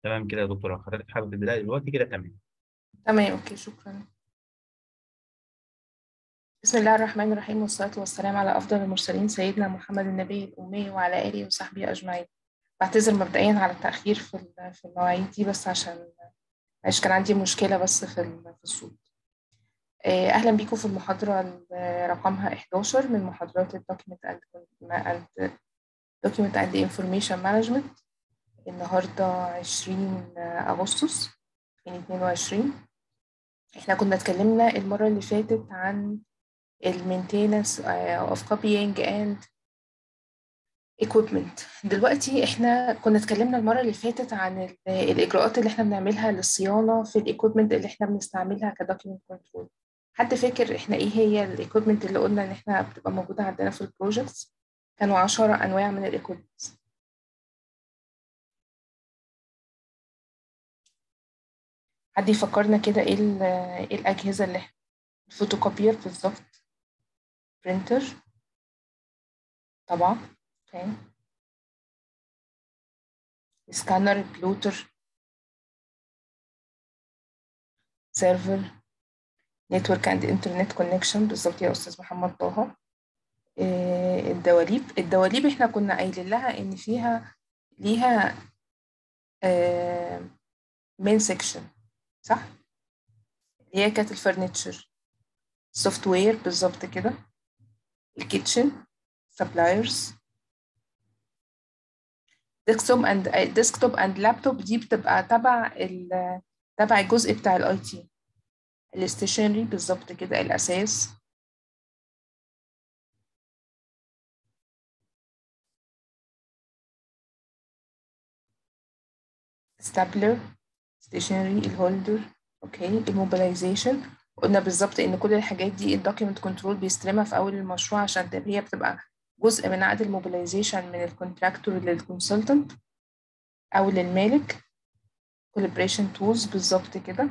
تمام كده يا دكتور لو حضرتك حابب البداية دلوقتي كده تمام تمام اوكي شكرا بسم الله الرحمن الرحيم والصلاة والسلام على أفضل المرسلين سيدنا محمد النبي الأمي وعلى آله وصحبه أجمعين بعتذر مبدئيا على التأخير في ال- في المواعيد دي بس عشان معلش كان عندي مشكلة بس في ال- في الصوت آه، أهلا بيكم في المحاضرة ال- رقمها 11 من محاضرات ال Document and and Document and Information Management النهاردة 20 أغسطس 2022 احنا كنا اتكلمنا المرة اللي فاتت عن ال maintenance uh, of copying and equipment دلوقتي احنا كنا اتكلمنا المرة اللي فاتت عن ال- الإجراءات اللي احنا بنعملها للصيانة في الإيكويبمنت اللي احنا بنستعملها كدوكيمنت كنترول حد فاكر احنا ايه هي الإيكويبمنت اللي قلنا ان احنا بتبقى موجودة عندنا في البروجكتس كانوا عشرة أنواع من الإيكويبمنت حد يفكرنا كده ايه ال- ايه الأجهزة اللي احنا الفوتوكوبير بالظبط برينتر طبعا اوكي سكانر بلوتر سيرفر نتورك اند انترنت كونكشن بالظبط يا استاذ محمد طه إيه، الدواليب الدواليب احنا كنا قايلين لها ان فيها ليها مين سيكشن صح اللي هي كانت الفرنتشر سوفت وير بالظبط كده الكيتشن سبلايرز ديسكتوب اند ديسكتوب اند لابتوب دي بتبقى تبع ال تبع الجزء بتاع الاي تي الاستيشنري بالظبط كده الاساس ستابلر ستيشنري الهولدر اوكي الموبيلايزيشن قلنا بالظبط ان كل الحاجات دي الدوكيمنت كنترول بيستلمها في اول المشروع عشان تبقى هي بتبقى جزء من عقد الموبيلايزيشن من الكونتراكتور للكونسلتنت او للمالك كولابريشن تولز بالظبط كده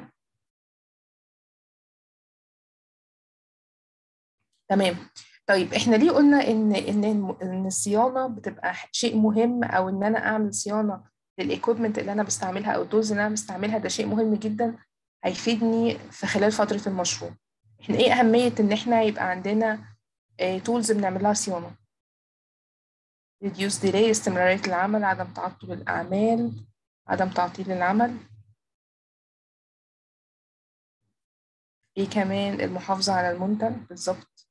تمام طيب احنا ليه قلنا ان ان الم- ان الصيانه بتبقى شيء مهم او ان انا اعمل صيانه للايكويبمنت اللي انا بستعملها او التولز اللي انا بستعملها ده شيء مهم جدا هيفيدني في خلال فتره المشروع احنا ايه اهميه ان احنا يبقى عندنا تولز بنعمل لها صيانه reduce delay استمراريه العمل عدم تعطل الاعمال عدم تعطيل العمل ايه كمان المحافظه على المنتج بالظبط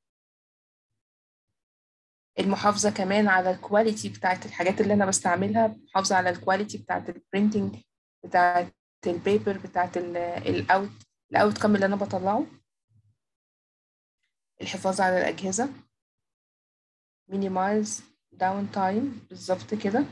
المحافظة كمان على الكواليتي بتاعت الحاجات اللي أنا بستعملها محافظة على الكواليتي بتاعت البرينتنج بتاعت البيبر بتاعت الأوت الأوت كم اللي أنا بطلعه الحفاظ على الأجهزة minimize down time بالظبط كده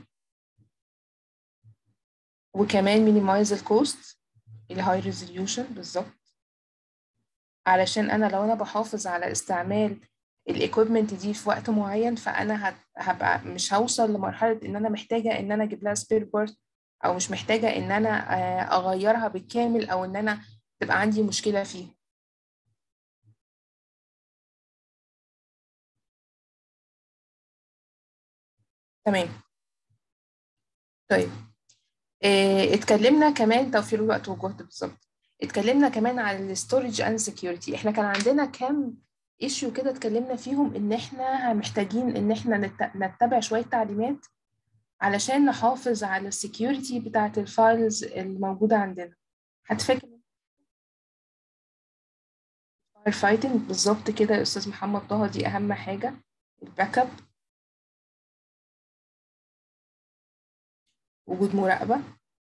وكمان minimize الكوست الهاي ريزوليوشن بالظبط علشان أنا لو أنا بحافظ على استعمال الايكويبمنت دي في وقت معين فانا هت- هبقى مش هوصل لمرحله ان انا محتاجه ان انا اجيب لها سبير بارت او مش محتاجه ان انا آه، اغيرها بالكامل او ان انا تبقى عندي مشكله فيها تمام طيب آه، اتكلمنا كمان توفير الوقت والجهد بالظبط اتكلمنا كمان عن الستورج اند سكيورتي احنا كان عندنا كام ايشيو كده اتكلمنا فيهم ان احنا محتاجين ان احنا نت- نتبع شويه تعليمات علشان نحافظ على السكيورتي بتاعت الفايلز الموجودة عندنا هتفكر فاير فايتنج بالظبط كده يا أستاذ محمد طه دي أهم حاجة الباك اب وجود مراقبة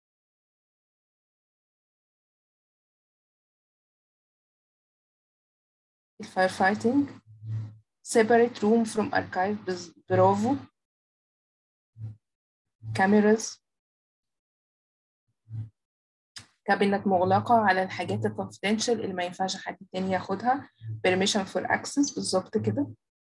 الفاير فايتنج separate room from archive بز- برافو كاميراز كابينت مغلقة على الحاجات الكونفidential اللي ما ينفعش حد تاني ياخدها permission for access بالظبط كده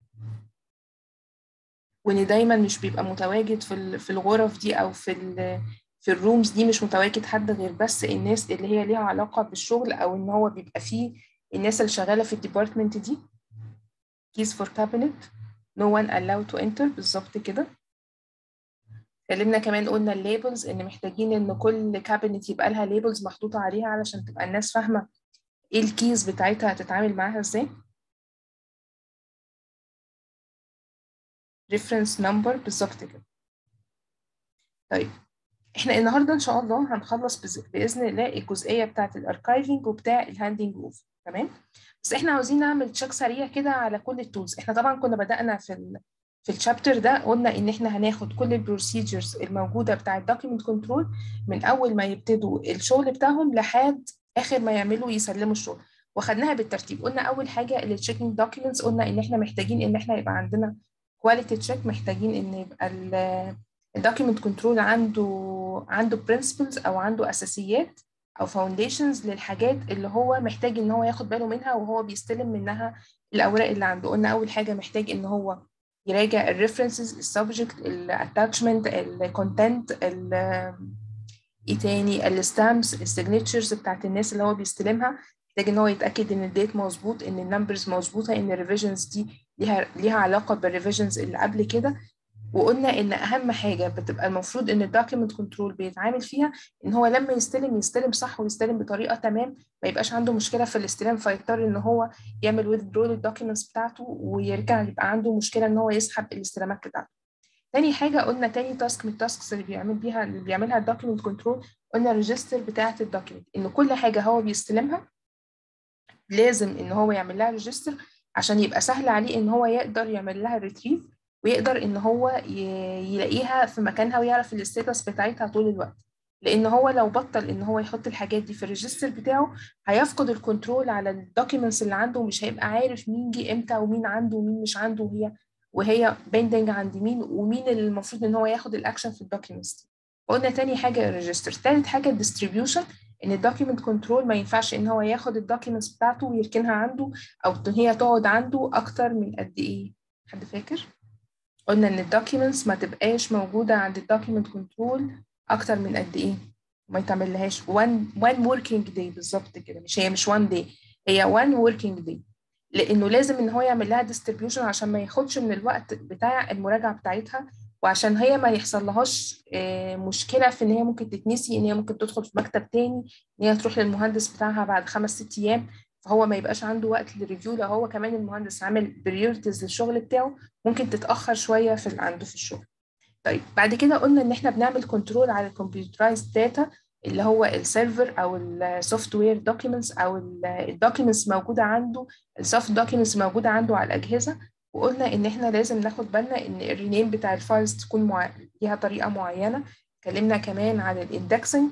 وان دايما مش بيبقى متواجد في ال- في الغرف دي او في ال في الرومز دي مش متواجد حد غير بس الناس اللي هي ليها علاقة بالشغل او ان هو بيبقى فيه الناس اللي شغالة في الديبارتمنت دي keys for cabinet no one allowed to enter بالظبط كده اتكلمنا كمان قلنا الليبلز ان محتاجين ان كل كابينت يبقى لها ليبلز محطوطه عليها علشان تبقى الناس فاهمه ايه الكيز بتاعتها هتتعامل معاها ازاي ريفرنس نمبر بالظبط كده طيب احنا النهارده ان شاء الله هنخلص باذن الله الجزئيه بتاعه الاركايفنج وبتاع الهاندنج اوف تمام بس احنا عاوزين نعمل تشيك سريع كده على كل التولز احنا طبعا كنا بدانا في ال في الشابتر ده قلنا ان احنا هناخد كل البروسيجرز الموجوده بتاع الدوكيمنت كنترول من اول ما يبتدوا الشغل بتاعهم لحد اخر ما يعملوا يسلموا الشغل وخدناها بالترتيب قلنا اول حاجه التشيكينج دوكيومنتس قلنا ان احنا محتاجين ان احنا يبقى عندنا كواليتي تشيك محتاجين ان يبقى الدوكيمنت كنترول عنده عنده برنسبلز او عنده اساسيات او فاونديشنز للحاجات اللي هو محتاج ان هو ياخد باله منها وهو بيستلم منها الاوراق اللي عنده قلنا اول حاجه محتاج ان هو يراجع الريفرنسز السبجكت الاتاتشمنت الكونتنت ايه تاني الستامبس السيجنتشرز بتاعت الناس اللي هو بيستلمها محتاج ان هو يتاكد ان الديت مظبوط ان النمبرز مظبوطه ان الريفيجنز دي ليها ليها علاقه بالريفيجنز اللي قبل كده وقلنا ان اهم حاجه بتبقى المفروض ان الدوكيمنت كنترول بيتعامل فيها ان هو لما يستلم يستلم صح ويستلم بطريقه تمام ما يبقاش عنده مشكله في الاستلام فيضطر ان هو يعمل ويذرو للدوكيومنتس بتاعته ويرجع يبقى عنده مشكله ان هو يسحب الاستلامات بتاعته تاني حاجه قلنا تاني تاسك من التاسكس اللي بيعمل بيها اللي بيعملها الدوكيمنت كنترول قلنا الريجستر بتاعه الدوكيمنت ان كل حاجه هو بيستلمها لازم ان هو يعمل لها ريجستر عشان يبقى سهل عليه ان هو يقدر يعمل لها ريتريف ويقدر ان هو يلاقيها في مكانها ويعرف الستاتس بتاعتها طول الوقت لان هو لو بطل ان هو يحط الحاجات دي في الريجستر بتاعه هيفقد الكنترول على الدوكيومنتس اللي عنده ومش هيبقى عارف مين جه امتى ومين عنده ومين مش عنده وهي وهي بيندنج عند مين ومين اللي المفروض ان هو ياخد الاكشن في الدوكيومنتس دي قلنا تاني حاجه الريجستر تالت حاجه الديستريبيوشن ان الدوكيمنت كنترول ما ينفعش ان هو ياخد الدوكيومنتس بتاعته ويركنها عنده او ان هي تقعد عنده اكتر من قد ايه حد فاكر قلنا ان الدوكيومنتس ما تبقاش موجوده عند الدوكيمنت كنترول اكتر من قد ايه ما يتعمل لهاش one one working day بالظبط كده مش هي مش one day هي one working day لانه لازم ان هو يعمل لها distribution عشان ما ياخدش من الوقت بتاع المراجعه بتاعتها وعشان هي ما يحصل لهاش مشكله في ان هي ممكن تتنسي ان هي ممكن تدخل في مكتب تاني ان هي تروح للمهندس بتاعها بعد خمس ست ايام فهو ما يبقاش عنده وقت للريفيو لو هو كمان المهندس عامل بريورتيز للشغل بتاعه ممكن تتاخر شويه في اللي عنده في الشغل طيب بعد كده قلنا ان احنا بنعمل كنترول على الكمبيوترايزد داتا اللي هو السيرفر او السوفت وير دوكيومنتس او الدوكيومنتس موجوده عنده السوفت دوكيومنتس موجوده عنده على الاجهزه وقلنا ان احنا لازم ناخد بالنا ان الرينيم بتاع الفايلز تكون مع... ليها طريقه معينه اتكلمنا كمان عن الاندكسنج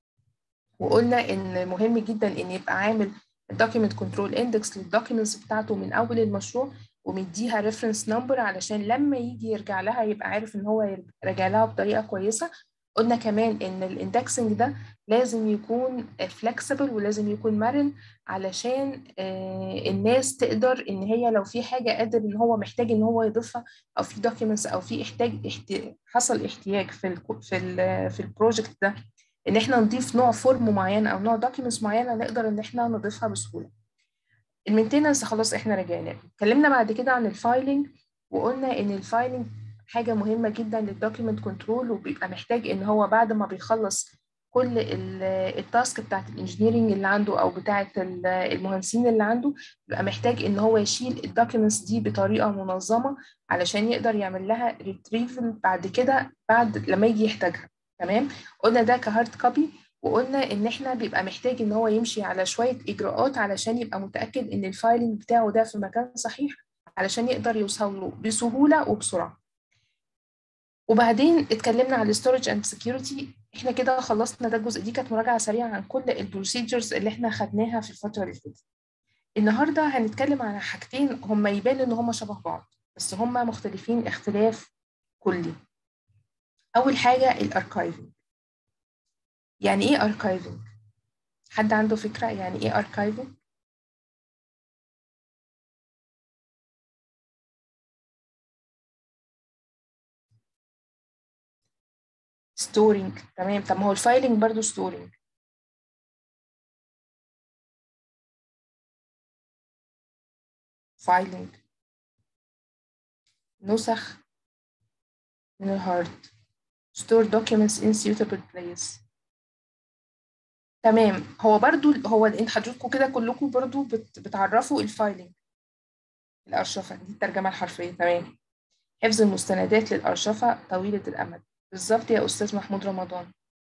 وقلنا ان مهم جدا ان يبقى عامل الدوكيمنت كنترول اندكس للدوكيومنتس بتاعته من اول المشروع ومديها ريفرنس نمبر علشان لما يجي يرجع لها يبقى عارف ان هو يرجع لها بطريقه كويسه قلنا كمان ان الاندكسنج ده لازم يكون فلكسبل ولازم يكون مرن علشان الناس تقدر ان هي لو في حاجه قادر ان هو محتاج ان هو يضيفها او في دوكيومنتس او في احتاج احتي... حصل احتياج في ال في ال في البروجكت ده ان احنا نضيف نوع فورم معين او نوع دوكيومنتس معينه نقدر ان احنا نضيفها بسهوله المينتيننس خلاص احنا رجعنا اتكلمنا بعد كده عن الفايلنج وقلنا ان الفايلنج حاجه مهمه جدا للدوكيمنت كنترول وبيبقى محتاج ان هو بعد ما بيخلص كل التاسك بتاعت الانجينيرنج اللي عنده او بتاعت المهندسين اللي عنده بيبقى محتاج ان هو يشيل الدوكيومنتس دي بطريقه منظمه علشان يقدر يعمل لها ريتريفل بعد كده بعد لما يجي يحتاجها تمام قلنا ده كهارد كوبي وقلنا ان احنا بيبقى محتاج ان هو يمشي على شويه اجراءات علشان يبقى متاكد ان الفايلنج بتاعه ده في مكان صحيح علشان يقدر يوصل له بسهوله وبسرعه وبعدين اتكلمنا عن الستورج اند سكيورتي احنا كده خلصنا ده الجزء دي كانت مراجعه سريعه عن كل البروسيجرز اللي احنا خدناها في الفتره اللي فاتت النهارده هنتكلم عن حاجتين هم يبان ان هم شبه بعض بس هم مختلفين اختلاف كلي اول حاجه الاركايفنج يعني ايه اركايفنج حد عنده فكره يعني ايه اركايفنج ستورينج تمام طب ما هو الفايلنج برضو ستورينج فايلنج نسخ من الهارد store documents in suitable place تمام هو برضو هو انت حضرتكم كده كلكم برضو بت بتعرفوا الفايلنج الأرشفة دي الترجمة الحرفية تمام حفظ المستندات للأرشفة طويلة الأمد بالظبط يا أستاذ محمود رمضان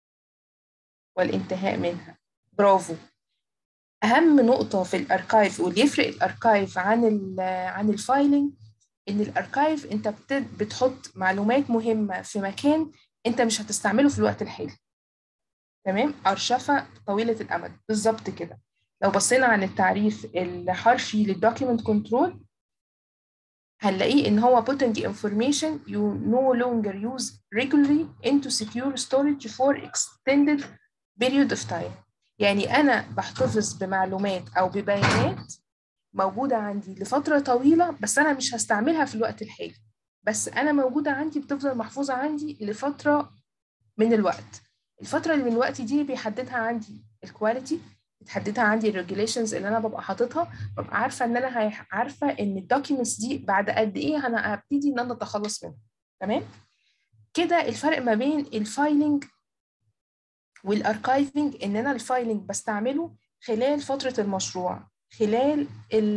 والانتهاء منها برافو أهم نقطة في الأركايف واللي يفرق الأركايف عن ال عن الفايلنج إن الأركايف أنت بتحط معلومات مهمة في مكان أنت مش هتستعمله في الوقت الحالي تمام أرشفة طويلة الأمد بالظبط كده لو بصينا عن التعريف الحرفي للدوكيمنت كنترول هنلاقيه ان هو putting information you no longer use regularly into secure storage for extended period of time يعني انا بحتفظ بمعلومات او ببيانات موجودة عندي لفترة طويلة بس انا مش هستعملها في الوقت الحالي بس انا موجودة عندي بتفضل محفوظة عندي لفترة من الوقت الفترة اللي من الوقت دي بيحددها عندي الكواليتي بتحددها عندي الريجوليشنز اللي انا ببقى حاططها ببقى عارفه ان انا عارفه ان الدوكيومنتس دي بعد قد ايه انا هبتدي ان انا اتخلص منها تمام كده الفرق ما بين الفايلنج والاركايفنج ان انا الفايلنج بستعمله خلال فتره المشروع خلال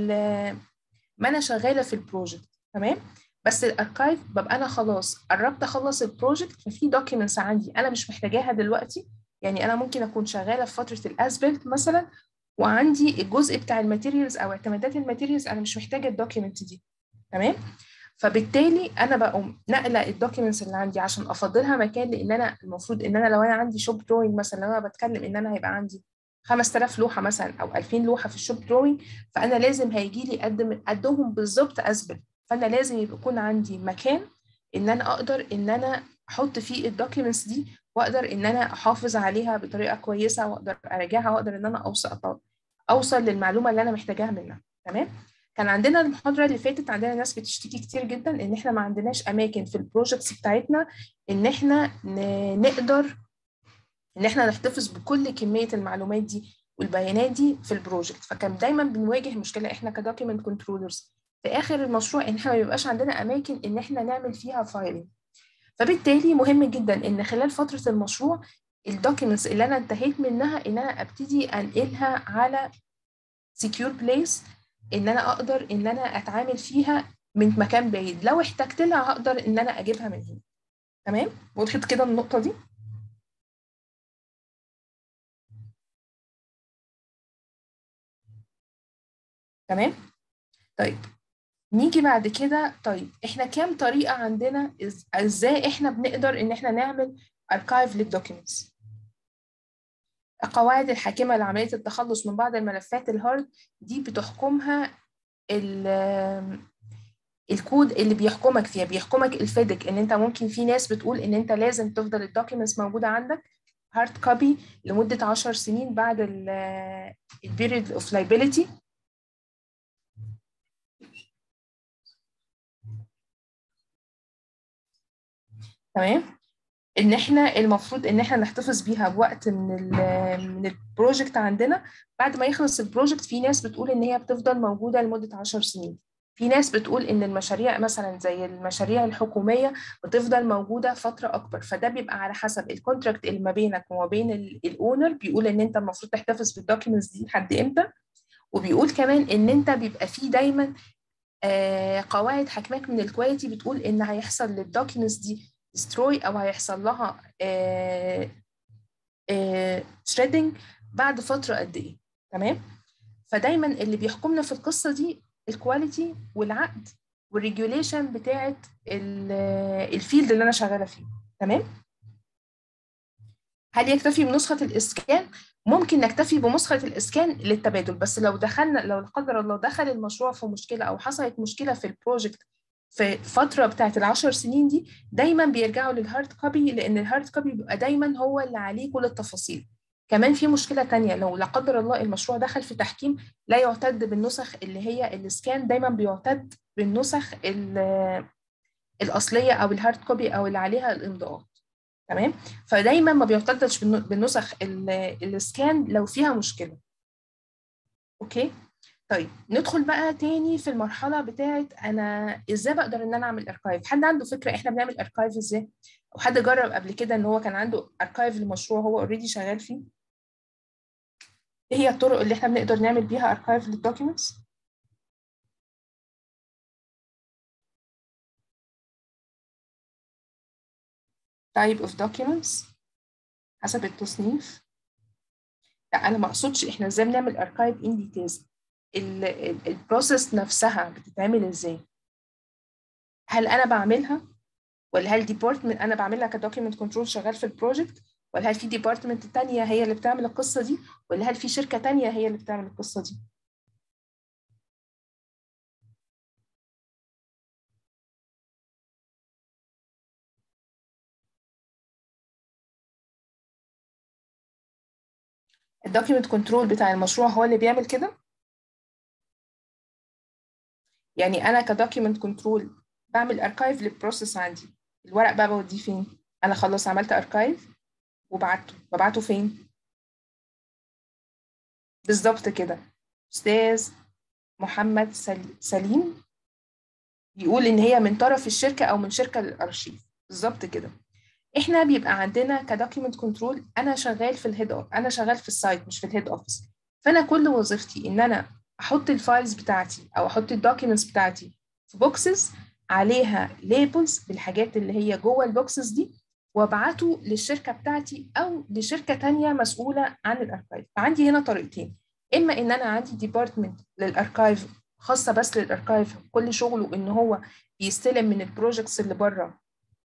ما انا شغاله في البروجكت تمام بس الاركايف ببقى انا خلاص قربت اخلص البروجكت ففي دوكيومنتس عندي انا مش محتاجاها دلوقتي يعني انا ممكن اكون شغاله في فتره الاسبلت مثلا وعندي الجزء بتاع الماتيريالز او اعتمادات الماتيريالز انا مش محتاجه الدوكيمنت دي تمام فبالتالي انا بقوم نقله الدوكيومنتس اللي عندي عشان افضلها مكان لان انا المفروض ان انا لو انا عندي شوب دروينج مثلا لو انا بتكلم ان انا هيبقى عندي 5000 لوحه مثلا او 2000 لوحه في الشوب دروينج فانا لازم هيجي لي قد قدهم بالظبط اسبل فانا لازم يكون عندي مكان ان انا اقدر ان انا احط فيه الدوكيومنتس دي واقدر ان انا احافظ عليها بطريقه كويسه واقدر اراجعها واقدر ان انا اوصل اوصل للمعلومه اللي انا محتاجاها منها تمام كان عندنا المحاضره اللي فاتت عندنا ناس بتشتكي كتير جدا ان احنا ما عندناش اماكن في البروجكتس بتاعتنا ان احنا نقدر ان احنا نحتفظ بكل كميه المعلومات دي والبيانات دي في البروجكت فكان دايما بنواجه مشكله احنا كدوكيمنت كنترولرز في اخر المشروع ان احنا ما بيبقاش عندنا اماكن ان احنا نعمل فيها فايلنج فبالتالي مهم جدا ان خلال فتره المشروع الدوكيومنتس اللي انا انتهيت منها ان انا ابتدي انقلها على سكيور بليس ان انا اقدر ان انا اتعامل فيها من مكان بعيد لو احتجت لها هقدر ان انا اجيبها من هنا تمام وضحت كده النقطه دي تمام طيب نيجي بعد كده طيب احنا كام طريقه عندنا ازاي احنا بنقدر ان احنا نعمل اركايف للدوكيومنتس القواعد الحاكمه لعمليه التخلص من بعض الملفات الهارد دي بتحكمها الكود اللي بيحكمك فيها بيحكمك الفيدك ان انت ممكن في ناس بتقول ان انت لازم تفضل الدوكيومنتس موجوده عندك هارد كوبي لمده 10 سنين بعد البيريد اوف لايبيليتي تمام ان احنا المفروض ان احنا نحتفظ بيها بوقت من ال من البروجكت عندنا بعد ما يخلص البروجكت في ناس بتقول ان هي بتفضل موجوده لمده 10 سنين في ناس بتقول ان المشاريع مثلا زي المشاريع الحكوميه بتفضل موجوده فتره اكبر فده بيبقى على حسب الكونتراكت اللي ما بينك وما بين الاونر بيقول ان انت المفروض تحتفظ بالدوكيومنتس دي لحد امتى وبيقول كمان ان انت بيبقى فيه دايما آه قواعد حكمك من الكواليتي بتقول ان هيحصل للدوكيومنتس دي ديستروي او هيحصل لها شريدنج بعد فتره قد ايه تمام فدايما اللي بيحكمنا في القصه دي الكواليتي والعقد والريجوليشن بتاعه الفيلد اللي انا شغاله فيه تمام هل يكتفي بنسخه الاسكان ممكن نكتفي بنسخه الاسكان للتبادل بس لو دخلنا لو لا قدر الله دخل المشروع في مشكله او حصلت مشكله في البروجكت في الفترة بتاعت العشر سنين دي دايما بيرجعوا للهارد كوبي لأن الهارد كوبي بيبقى دايما هو اللي عليه كل التفاصيل كمان في مشكلة تانية لو لا قدر الله المشروع دخل في تحكيم لا يعتد بالنسخ اللي هي السكان دايما بيعتد بالنسخ الأصلية أو الهارد كوبي أو اللي عليها الإمضاءات تمام فدايما ما بيعتدش بالنسخ السكان لو فيها مشكلة أوكي طيب ندخل بقى تاني في المرحلة بتاعت أنا إزاي بقدر إن أنا أعمل أركايف حد عنده فكرة إحنا بنعمل أركايف إزاي أو حد جرب قبل كده إن هو كان عنده أركايف لمشروع هو أوريدي شغال فيه إيه هي الطرق اللي إحنا بنقدر نعمل بيها أركايف للدوكيومنتس type of documents حسب التصنيف لا انا ما اقصدش احنا ازاي بنعمل اركايف ان ديتيلز البروسيس نفسها بتتعمل ازاي هل انا بعملها ولا هل ديبارتمنت انا بعملها كدوكيمنت كنترول شغال في البروجكت ولا هل في ديبارتمنت تانية هي اللي بتعمل القصة دي ولا هل في شركة تانية هي اللي بتعمل القصة دي الدوكيمنت كنترول بتاع المشروع هو اللي بيعمل كده يعني انا كدوكيمنت كنترول بعمل اركايف للبروسيس عندي الورق بقى بوديه فين انا خلاص عملت اركايف وبعته ببعته فين بالظبط كده استاذ محمد سليم بيقول ان هي من طرف الشركه او من شركه للارشيف بالظبط كده احنا بيبقى عندنا كدوكيمنت كنترول انا شغال في الهيد انا شغال في السايت مش في الهيد اوفيس فانا كل وظيفتي ان انا احط الفايلز بتاعتي او احط الدوكيومنتس بتاعتي في بوكسز عليها ليبلز بالحاجات اللي هي جوه البوكسز دي وابعته للشركه بتاعتي او لشركه تانية مسؤوله عن الاركايف فعندي هنا طريقتين اما ان انا عندي ديبارتمنت للاركايف خاصه بس للاركايف كل شغله ان هو بيستلم من البروجكتس اللي بره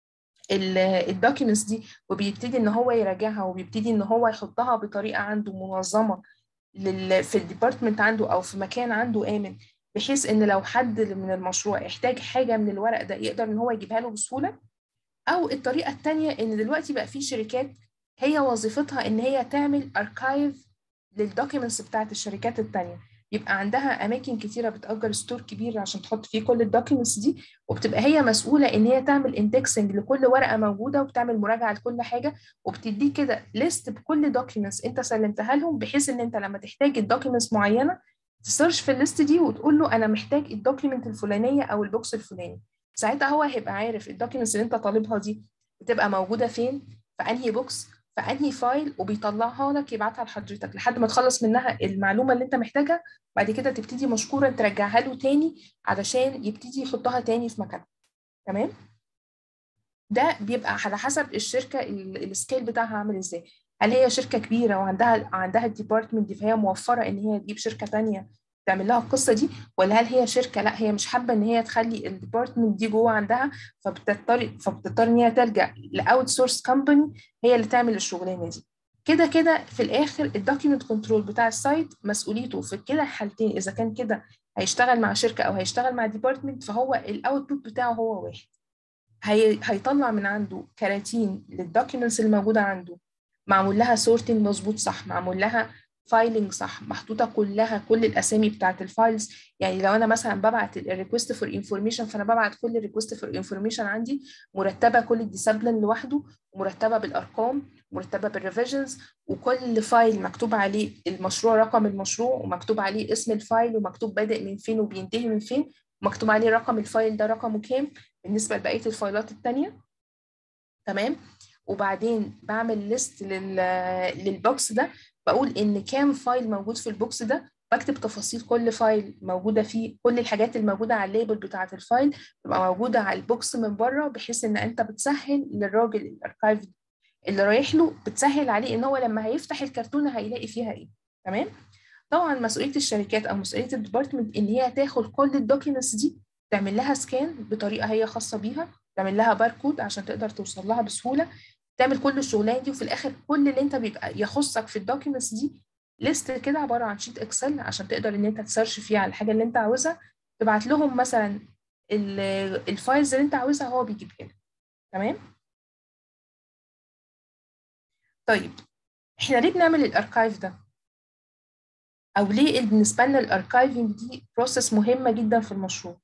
الدوكيومنتس دي وبيبتدي ان هو يراجعها وبيبتدي ان هو يحطها بطريقه عنده منظمه لل في الديبارتمنت عنده او في مكان عنده امن بحيث ان لو حد من المشروع احتاج حاجه من الورق ده يقدر ان هو يجيبها له بسهوله او الطريقه الثانيه ان دلوقتي بقى في شركات هي وظيفتها ان هي تعمل اركايف للدوكيومنتس بتاعت الشركات الثانيه يبقى عندها اماكن كتيره بتاجر ستور كبير عشان تحط فيه كل الدوكيومنتس دي وبتبقى هي مسؤوله ان هي تعمل اندكسنج لكل ورقه موجوده وبتعمل مراجعه لكل حاجه وبتديك كده ليست بكل دوكيومنتس انت سلمتها لهم بحيث ان انت لما تحتاج الدوكيومنتس معينه تسيرش في الليست دي وتقول له انا محتاج الدوكيومنت الفلانيه او البوكس الفلاني ساعتها هو هيبقى عارف الدوكيومنتس اللي انت طالبها دي بتبقى موجوده فين في انهي بوكس في انهي فايل وبيطلعها لك يبعتها لحضرتك لحد ما تخلص منها المعلومه اللي انت محتاجها بعد كده تبتدي مشكورا ترجعها له تاني علشان يبتدي يحطها تاني في مكانها تمام ده بيبقى على حسب الشركه السكيل بتاعها عامل ازاي هل هي شركه كبيره وعندها عندها الديبارتمنت دي فهي موفره ان هي تجيب شركه تانية تعمل لها القصه دي ولا هل هي شركه لا هي مش حابه ان هي تخلي الديبارتمنت دي جوه عندها فبتضطر فبتضطر ان هي تلجا لاوت سورس كومباني هي اللي تعمل الشغلانه دي كده كده في الاخر الدوكيمنت كنترول بتاع السايت مسؤوليته في كده الحالتين اذا كان كده هيشتغل مع شركه او هيشتغل مع ديبارتمنت فهو الاوتبوت بتاعه هو واحد هي هيطلع من عنده كراتين للدوكيومنتس اللي موجوده عنده معمول لها سورتنج مظبوط صح معمول لها فايلنج صح محطوطه كلها كل الاسامي بتاعت الفايلز يعني لو انا مثلا ببعت الريكوست فور انفورميشن فانا ببعت كل الريكوست فور انفورميشن عندي مرتبه كل الديسبلين لوحده ومرتبه بالارقام مرتبه بالريفيجنز وكل فايل مكتوب عليه المشروع رقم المشروع ومكتوب عليه اسم الفايل ومكتوب بادئ من فين وبينتهي من فين ومكتوب عليه رقم الفايل ده رقمه كام بالنسبه لبقيه الفايلات التانية تمام وبعدين بعمل ليست لل... للبوكس ده بقول ان كام فايل موجود في البوكس ده بكتب تفاصيل كل فايل موجوده فيه كل الحاجات الموجوده على الليبل بتاعه الفايل تبقى موجوده على البوكس من بره بحيث ان انت بتسهل للراجل الاركايف اللي رايح له بتسهل عليه ان هو لما هيفتح الكرتونه هيلاقي فيها ايه تمام طبعا مسؤوليه الشركات او مسؤوليه الديبارتمنت ان هي تاخد كل الدوكيومنتس دي تعمل لها سكان بطريقه هي خاصه بيها تعمل لها باركود عشان تقدر توصل لها بسهوله تعمل كل الشغلانه دي وفي الاخر كل اللي انت بيبقى يخصك في الدوكيومنتس دي ليست كده عباره عن شيت اكسل عشان تقدر ان انت تسيرش فيها على الحاجه اللي انت عاوزها تبعت لهم مثلا الفايلز اللي انت عاوزها هو بيجيبها لك تمام طيب احنا ليه بنعمل الاركايف ده او ليه بالنسبه لنا الاركايفنج دي بروسيس مهمه جدا في المشروع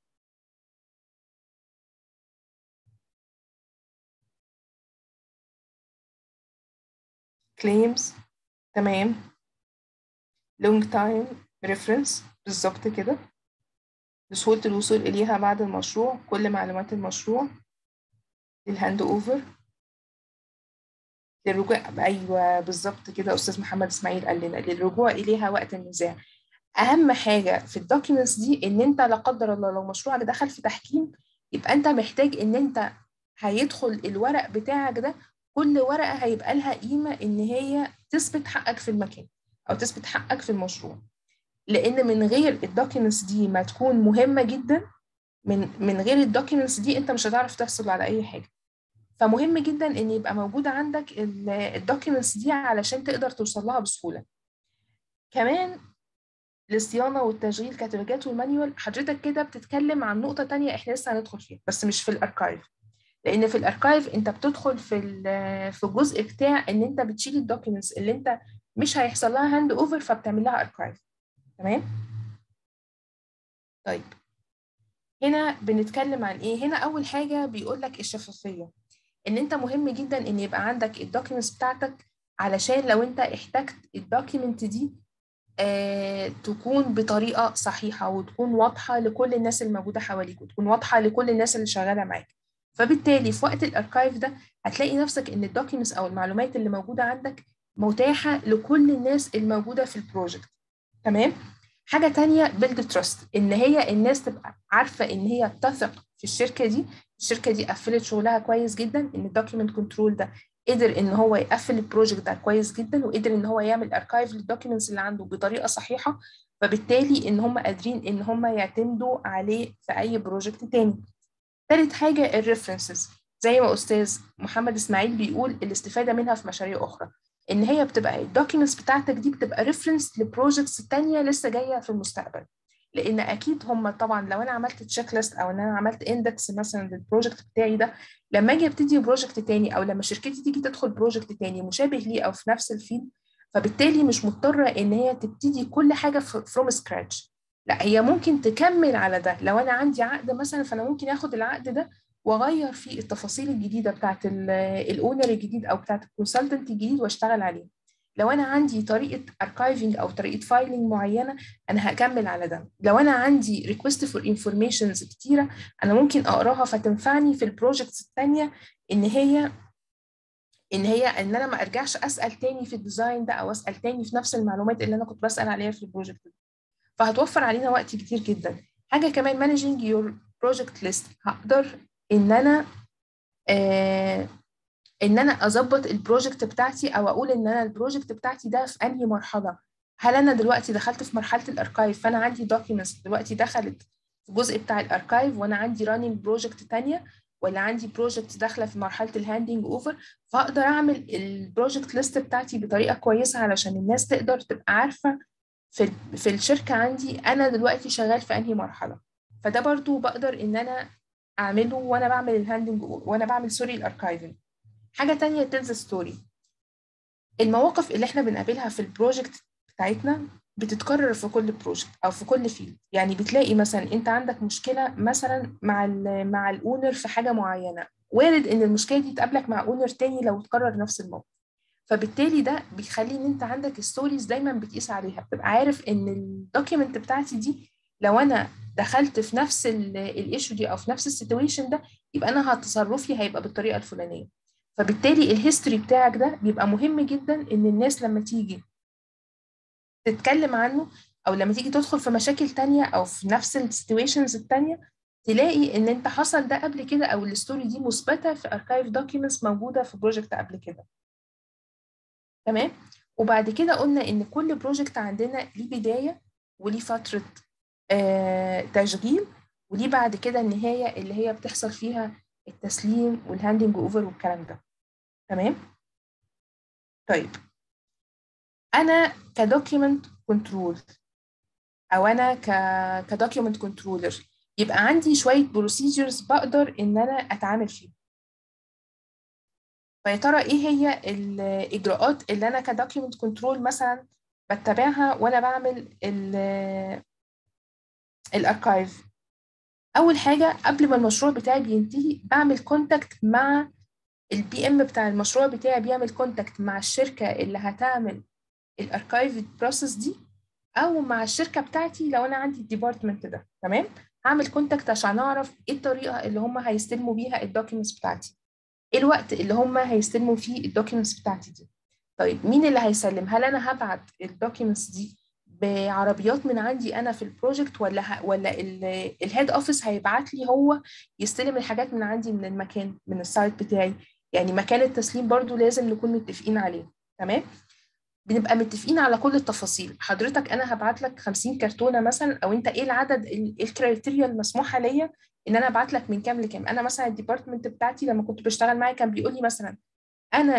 claims تمام long time ريفرنس بالظبط كده لسهولة الوصول إليها بعد المشروع كل معلومات المشروع للهاند أوفر للرجوع أيوة بالظبط كده أستاذ محمد إسماعيل قال لنا للرجوع إليها وقت النزاع أهم حاجة في الدوكيومنتس دي إن أنت لا قدر الله لو مشروعك دخل في تحكيم يبقى أنت محتاج إن أنت هيدخل الورق بتاعك ده كل ورقة هيبقى لها قيمة إن هي تثبت حقك في المكان أو تثبت حقك في المشروع لأن من غير الدوكيومنتس دي ما تكون مهمة جدا من من غير الدوكيومنتس دي أنت مش هتعرف تحصل على أي حاجة فمهم جدا إن يبقى موجود عندك الدوكيومنتس دي علشان تقدر توصل لها بسهولة كمان الصيانة والتشغيل كاتالوجات والمانيوال حضرتك كده بتتكلم عن نقطة تانية احنا لسه هندخل فيها بس مش في الاركايف لان في الاركايف انت بتدخل في في الجزء بتاع ان انت بتشيل الدوكيومنتس اللي انت مش هيحصل لها هاند اوفر فبتعمل لها اركايف تمام طيب هنا بنتكلم عن ايه هنا اول حاجه بيقول لك الشفافيه ان انت مهم جدا ان يبقى عندك الدوكيومنتس بتاعتك علشان لو انت احتجت الدوكيومنت دي آه تكون بطريقه صحيحه وتكون واضحه لكل الناس الموجوده حواليك وتكون واضحه لكل الناس اللي شغاله معاك فبالتالي في وقت الاركايف ده هتلاقي نفسك ان الدوكيومنتس او المعلومات اللي موجوده عندك متاحه لكل الناس الموجوده في البروجكت تمام حاجه تانية بيلد تراست ان هي الناس تبقى عارفه ان هي تثق في الشركه دي الشركه دي قفلت شغلها كويس جدا ان الدوكيومنت كنترول ده قدر ان هو يقفل البروجكت ده كويس جدا وقدر ان هو يعمل اركايف للدوكيومنتس اللي عنده بطريقه صحيحه فبالتالي ان هم قادرين ان هم يعتمدوا عليه في اي بروجكت تاني تالت حاجة الريفرنسز زي ما أستاذ محمد إسماعيل بيقول الاستفادة منها في مشاريع أخرى إن هي بتبقى الدوكيومنتس بتاعتك دي بتبقى ريفرنس لبروجكتس تانية لسه جاية في المستقبل لأن أكيد هم طبعا لو أنا عملت تشيك ليست أو إن أنا عملت إندكس مثلا للبروجكت بتاعي ده لما أجي أبتدي بروجكت تاني أو لما شركتي تيجي تدخل بروجكت تاني مشابه ليه أو في نفس الفيلد فبالتالي مش مضطرة إن هي تبتدي كل حاجة فروم سكراتش لا هي ممكن تكمل على ده لو انا عندي عقد مثلا فانا ممكن اخد العقد ده واغير فيه التفاصيل الجديده بتاعت الاونر الجديد او بتاعت الكونسلتنت الجديد واشتغل عليه لو انا عندي طريقه اركايفنج او طريقه فايلنج معينه انا هكمل على ده لو انا عندي ريكوست فور انفورميشنز كتيره انا ممكن اقراها فتنفعني في البروجكتس الثانيه ان هي ان هي ان انا ما ارجعش اسال تاني في الديزاين ده او اسال تاني في نفس المعلومات اللي انا كنت بسال عليها في البروجكت ده فهتوفر علينا وقت كتير جدا حاجه كمان مانجينج يور بروجكت ليست هقدر ان انا آه ان انا اظبط البروجكت بتاعتي او اقول ان انا البروجكت بتاعتي ده في انهي مرحله هل انا دلوقتي دخلت في مرحله الاركايف فانا عندي دوكيومنتس دلوقتي دخلت في الجزء بتاع الاركايف وانا عندي راننج بروجكت تانية ولا عندي بروجكت داخله في مرحله الهاندنج اوفر فاقدر اعمل البروجكت ليست بتاعتي بطريقه كويسه علشان الناس تقدر تبقى عارفه في في الشركه عندي انا دلوقتي شغال في انهي مرحله فده برضو بقدر ان انا اعمله وانا بعمل الهاندنج وانا بعمل سوري الاركايفنج حاجه تانية تيلز ستوري المواقف اللي احنا بنقابلها في البروجكت بتاعتنا بتتكرر في كل بروجكت او في كل فيلد يعني بتلاقي مثلا انت عندك مشكله مثلا مع ال مع الاونر في حاجه معينه وارد ان المشكله دي تقابلك مع اونر تاني لو اتكرر نفس الموقف فبالتالي ده بيخلي ان انت عندك ستوريز دايما بتقيس عليها بتبقى عارف ان الدوكيمنت بتاعتي دي لو انا دخلت في نفس الايشو دي او في نفس السيتويشن ده يبقى انا تصرفي هيبقى بالطريقه الفلانيه فبالتالي الهيستوري بتاعك ده بيبقى مهم جدا ان الناس لما تيجي تتكلم عنه او لما تيجي تدخل في مشاكل تانية او في نفس السيتويشنز التانية تلاقي ان انت حصل ده قبل كده او الستوري دي مثبته في اركايف دوكيومنتس موجوده في بروجكت قبل كده تمام وبعد كده قلنا ان كل بروجكت عندنا ليه بدايه وليه فتره آه تشغيل وليه بعد كده النهايه اللي هي بتحصل فيها التسليم والهاندنج اوفر والكلام ده تمام طيب انا كدوكيومنت كنترول او انا ك كدوكيومنت كنترولر يبقى عندي شويه بروسيجرز بقدر ان انا اتعامل فيهم فيا ترى ايه هي الاجراءات اللي انا كدوكيومنت كنترول مثلا بتبعها وانا بعمل الاركايف اول حاجه قبل ما المشروع بتاعي بينتهي بعمل كونتاكت مع البي ام بتاع المشروع بتاعي بيعمل كونتاكت مع الشركه اللي هتعمل الاركايف بروسيس دي او مع الشركه بتاعتي لو انا عندي الديبارتمنت ده تمام هعمل كونتاكت عشان اعرف ايه الطريقه اللي هم هيستلموا بيها الدوكيومنتس بتاعتي ايه الوقت اللي هم هيستلموا فيه الدوكيومنتس بتاعتي دي طيب مين اللي هيسلم هل انا هبعت الدوكيومنتس دي بعربيات من عندي انا في البروجكت ولا ه... ولا الهيد اوفيس هيبعت لي هو يستلم الحاجات من عندي من المكان من السايت بتاعي يعني مكان التسليم برضو لازم نكون متفقين عليه تمام بنبقى متفقين على كل التفاصيل حضرتك انا هبعت لك 50 كرتونه مثلا او انت ايه العدد ايه الكرايتيريا المسموحه ليا ان انا ابعت لك من كام لكام انا مثلا الديبارتمنت بتاعتي لما كنت بشتغل معايا كان بيقول لي مثلا انا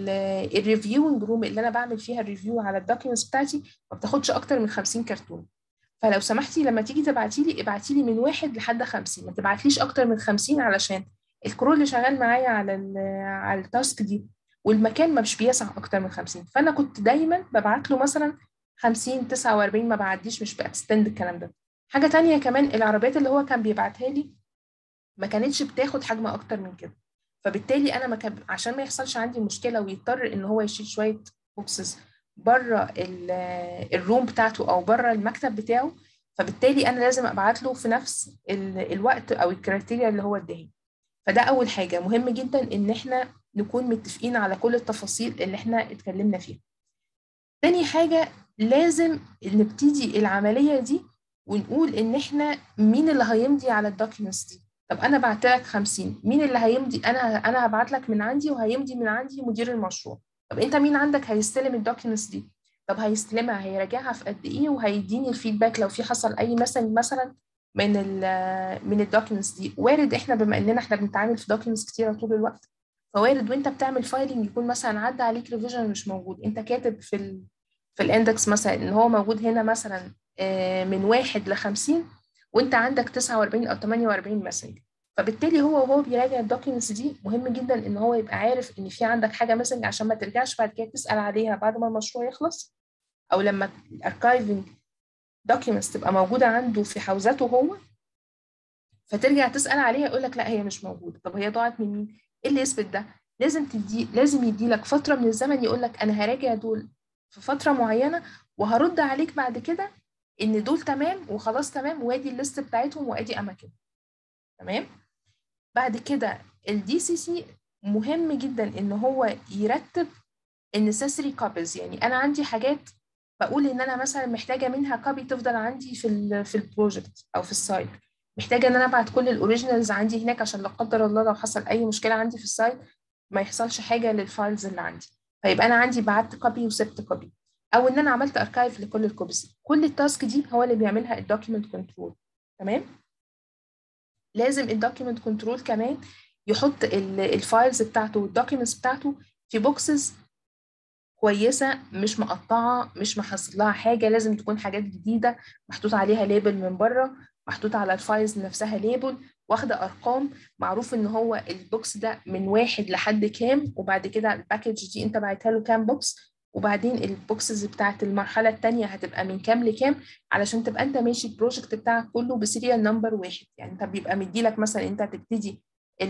الريفيونج روم اللي انا بعمل فيها الريفيو على الدوكيومنتس بتاعتي ما بتاخدش اكتر من 50 كرتون فلو سمحتي لما تيجي تبعتي لي ابعتي لي من واحد لحد 50 ما تبعتليش اكتر من 50 علشان الكرو اللي شغال معايا على على التاسك دي والمكان مش بيسع اكتر من 50 فانا كنت دايما ببعت له مثلا 50 49 ما بعديش مش باكستند الكلام ده حاجه تانية كمان العربيات اللي هو كان بيبعتها لي ما كانتش بتاخد حجم اكتر من كده فبالتالي انا ما كان عشان ما يحصلش عندي مشكله ويضطر ان هو يشيل شويه بوكسز بره الروم بتاعته او بره المكتب بتاعه فبالتالي انا لازم ابعت له في نفس الوقت او الكريتيريا اللي هو اداها فده اول حاجه مهم جدا ان احنا نكون متفقين على كل التفاصيل اللي احنا اتكلمنا فيها تاني حاجه لازم نبتدي العمليه دي ونقول ان احنا مين اللي هيمضي على الدوكيومنتس دي طب انا بعت لك 50 مين اللي هيمضي انا انا هبعت لك من عندي وهيمضي من عندي مدير المشروع طب انت مين عندك هيستلم الدوكيومنتس دي طب هيستلمها هيراجعها في قد ايه وهيديني الفيدباك لو في حصل اي مثلا مثلا من ال من الدوكيومنتس دي وارد احنا بما اننا احنا بنتعامل في دوكيومنتس كتيره طول الوقت فوارد وانت بتعمل فايلنج يكون مثلا عدى عليك ريفيجن مش موجود انت كاتب في ال في الاندكس مثلا ان هو موجود هنا مثلا من واحد ل 50 وانت عندك 49 او 48 مسج فبالتالي هو وهو بيراجع الدوكيومنتس دي مهم جدا ان هو يبقى عارف ان في عندك حاجه مسج عشان ما ترجعش بعد كده تسال عليها بعد ما المشروع يخلص او لما الاركايفنج دوكيومنتس تبقى موجوده عنده في حوزته هو فترجع تسال عليها يقول لك لا هي مش موجوده طب هي ضاعت من مين ايه اللي يثبت ده لازم تدي لازم يدي لك فتره من الزمن يقول لك انا هراجع دول في فتره معينه وهرد عليك بعد كده ان دول تمام وخلاص تمام وادي الليست بتاعتهم وادي اماكن تمام بعد كده الدي سي سي مهم جدا ان هو يرتب النسيسري كوبيز يعني انا عندي حاجات بقول ان انا مثلا محتاجه منها كوبي تفضل عندي في ال في البروجكت او في السايت محتاجه ان انا ابعت كل الاوريجينالز عندي هناك عشان لا قدر الله لو حصل اي مشكله عندي في السايت ما يحصلش حاجه للفايلز اللي عندي فيبقى انا عندي بعت كوبي وسبت كوبي او ان انا عملت اركايف لكل الكوبيز كل التاسك دي هو اللي بيعملها الدوكيمنت كنترول تمام لازم الدوكيمنت كنترول كمان يحط الفايلز بتاعته والدوكيومنتس بتاعته في بوكسز كويسه مش مقطعه مش محصل لها حاجه لازم تكون حاجات جديده محطوط عليها ليبل من بره محطوط على الفايلز نفسها ليبل واخده ارقام معروف ان هو البوكس ده من واحد لحد كام وبعد كده الباكج دي انت بعتها له كام بوكس وبعدين البوكسز بتاعت المرحله الثانيه هتبقى من كام لكام علشان تبقى انت ماشي البروجكت بتاعك كله بسيريال نمبر واحد يعني انت بيبقى مديلك مثلا انت هتبتدي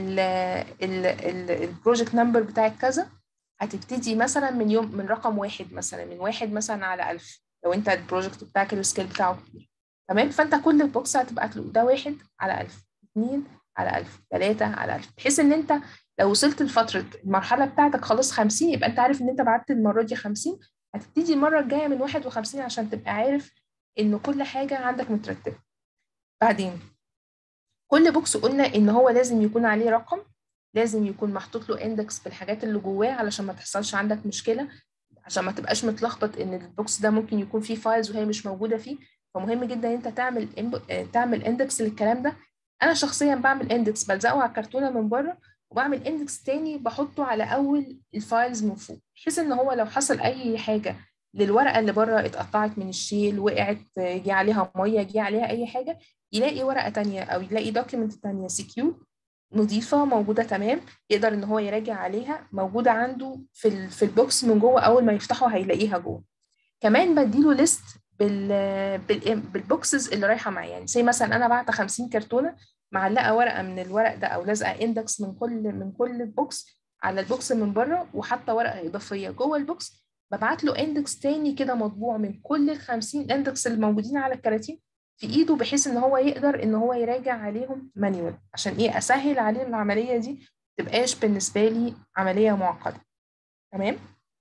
البروجكت نمبر بتاعك كذا هتبتدي مثلا من يوم من رقم واحد مثلا من واحد مثلا على ألف لو انت البروجكت بتاعك السكيل بتاعه كبير تمام فانت كل بوكس هتبعت له ده واحد على ألف اثنين على ألف ثلاثة على ألف بحيث ان انت لو وصلت لفترة المرحلة بتاعتك خلاص 50 يبقى انت عارف ان انت بعت المرة دي 50 هتبتدي المرة الجاية من 51 عشان تبقى عارف ان كل حاجة عندك مترتبة بعدين كل بوكس قلنا ان هو لازم يكون عليه رقم لازم يكون محطوط له اندكس بالحاجات اللي جواه علشان ما تحصلش عندك مشكلة عشان ما تبقاش متلخبط ان البوكس ده ممكن يكون فيه فايلز وهي مش موجودة فيه فمهم جدا ان انت تعمل تعمل اندكس للكلام ده انا شخصيا بعمل اندكس بلزقه على الكرتونه من بره وبعمل اندكس تاني بحطه على اول الفايلز من فوق بحيث ان هو لو حصل اي حاجه للورقه اللي بره اتقطعت من الشيل وقعت جه عليها ميه جه عليها اي حاجه يلاقي ورقه تانية او يلاقي دوكيمنت تانية سكيور نظيفه موجوده تمام يقدر ان هو يراجع عليها موجوده عنده في ال في البوكس من جوه اول ما يفتحه هيلاقيها جوه كمان بديله ليست بال بال بالبوكسز اللي رايحه معايا يعني زي مثلا انا بعت 50 كرتونه معلقه ورقه من الورق ده او لازقه اندكس من كل من كل بوكس على البوكس من بره وحاطه ورقه اضافيه جوه البوكس ببعت له اندكس تاني كده مطبوع من كل ال 50 اندكس اللي موجودين على الكراتين في ايده بحيث ان هو يقدر ان هو يراجع عليهم مانيوال عشان ايه اسهل عليه العمليه دي تبقاش بالنسبه لي عمليه معقده تمام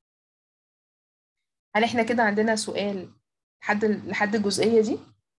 هل احنا كده عندنا سؤال لحد لحد الجزئيه دي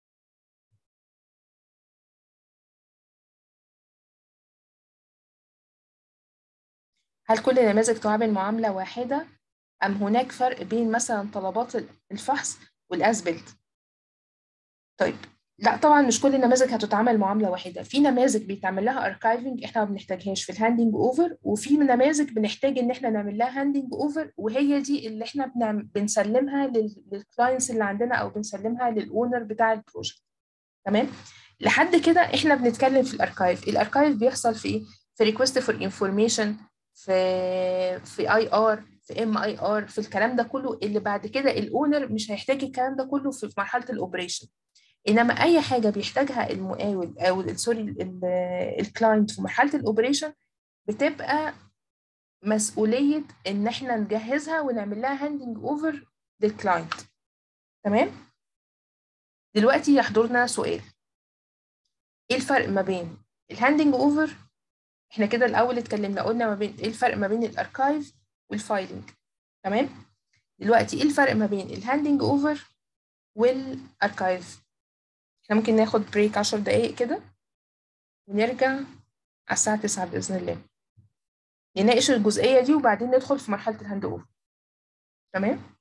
هل كل النماذج تعامل معامله واحده ام هناك فرق بين مثلا طلبات الفحص والاسبلت طيب لا طبعا مش كل النماذج هتتعامل معامله واحده في نماذج بيتعمل لها اركايفنج احنا ما بنحتاجهاش في الهاندنج اوفر وفي نماذج بنحتاج ان احنا نعمل لها هاندنج اوفر وهي دي اللي احنا بنعمل بنسلمها للكلاينتس اللي عندنا او بنسلمها للاونر بتاع البروجكت تمام لحد كده احنا بنتكلم في الاركايف الاركايف بيحصل في ايه في ريكوست فور انفورميشن في في اي ار في ام اي ار في الكلام ده كله اللي بعد كده الاونر مش هيحتاج الكلام ده كله في مرحله الاوبريشن انما اي حاجه بيحتاجها المقاول او سوري الكلاينت في مرحله الاوبريشن بتبقى مسؤوليه ان احنا نجهزها ونعمل لها هاندنج اوفر للكلاينت تمام دلوقتي يحضرنا سؤال ايه الفرق ما بين الهاندنج اوفر احنا كده الاول اتكلمنا قلنا ما بين ايه الفرق ما بين الاركايف والفايلنج تمام دلوقتي ايه الفرق ما بين الهاندنج اوفر والاركايف احنا ممكن ناخد بريك عشر دقايق كده ونرجع على الساعة تسعة بإذن الله نناقش الجزئية دي وبعدين ندخل في مرحلة الهاند اوفر تمام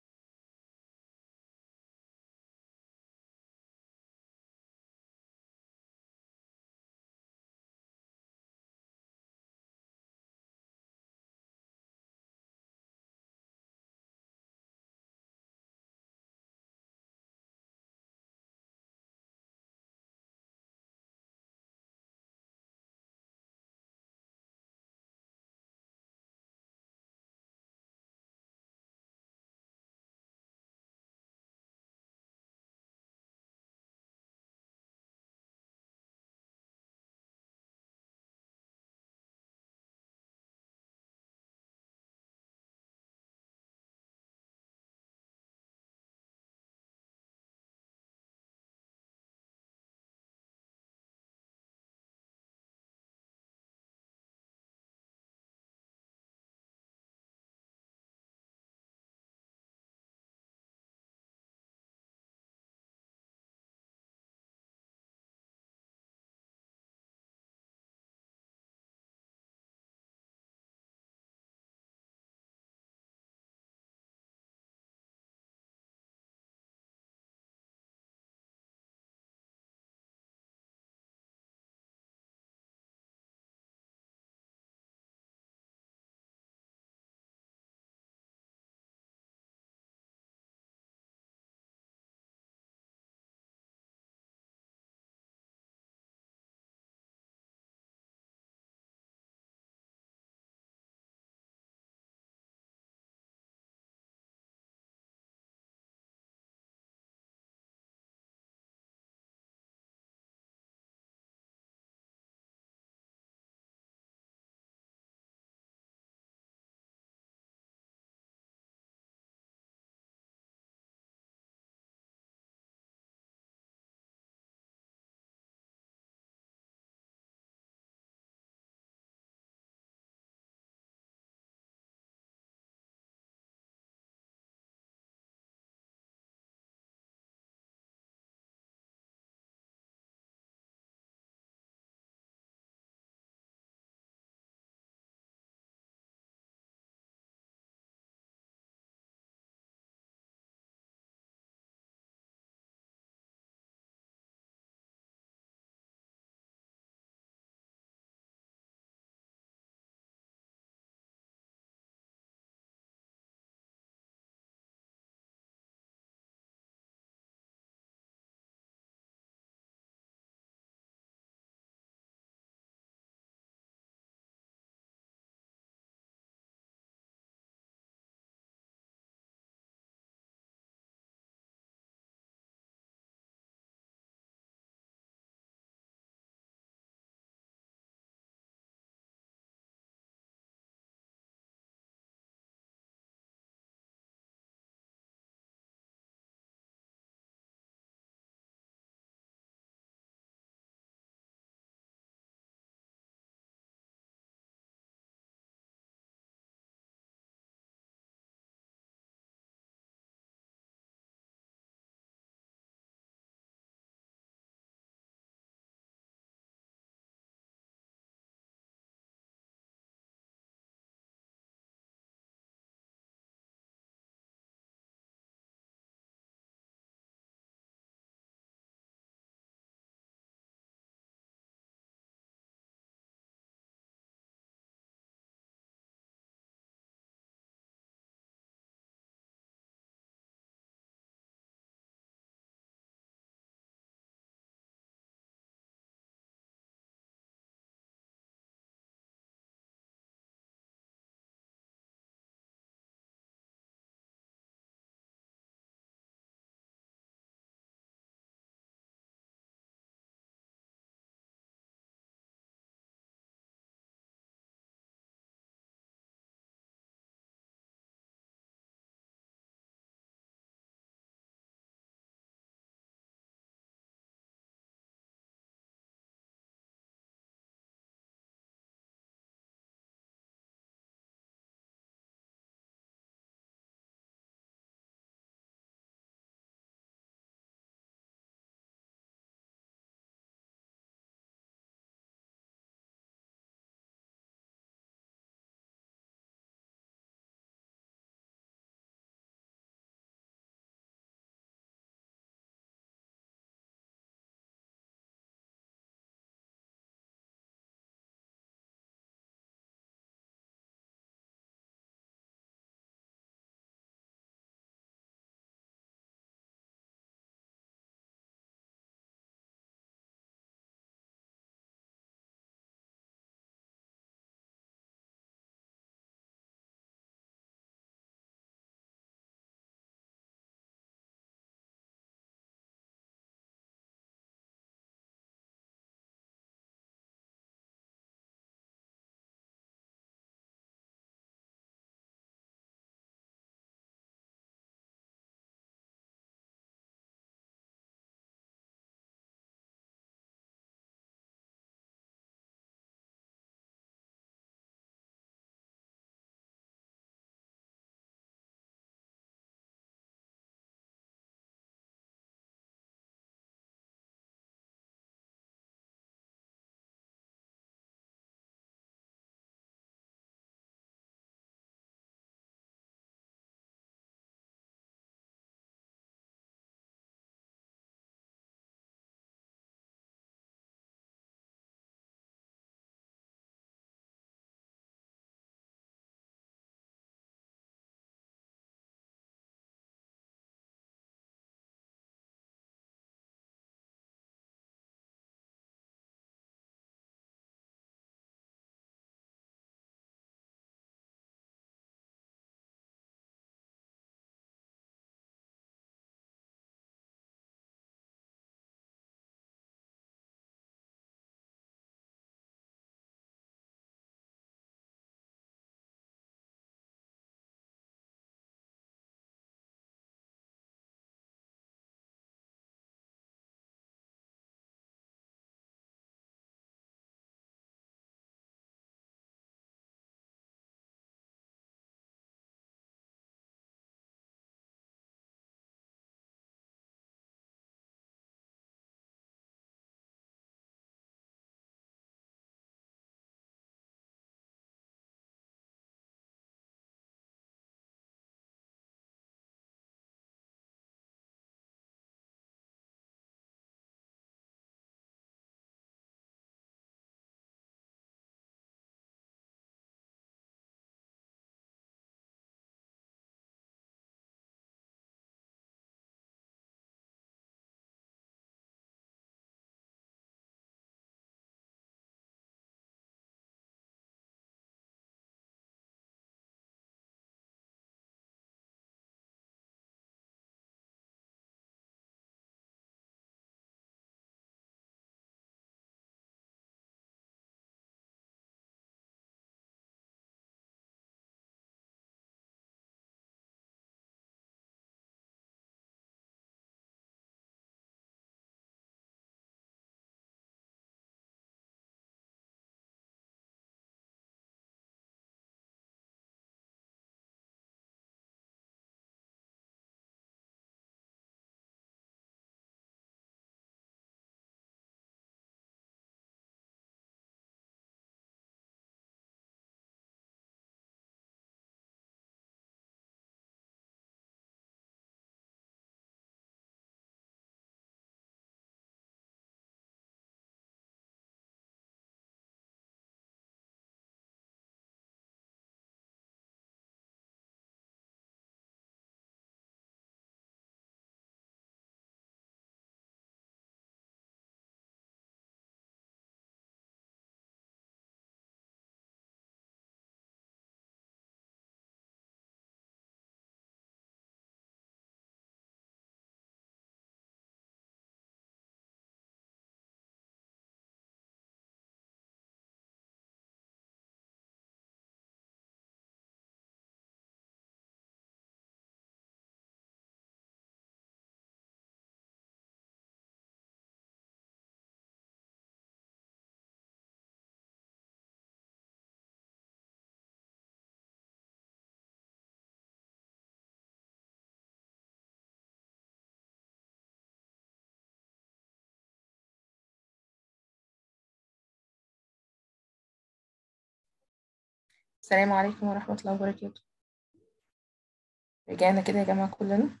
السلام عليكم ورحمة الله وبركاته رجعنا كده يا جماعة كلنا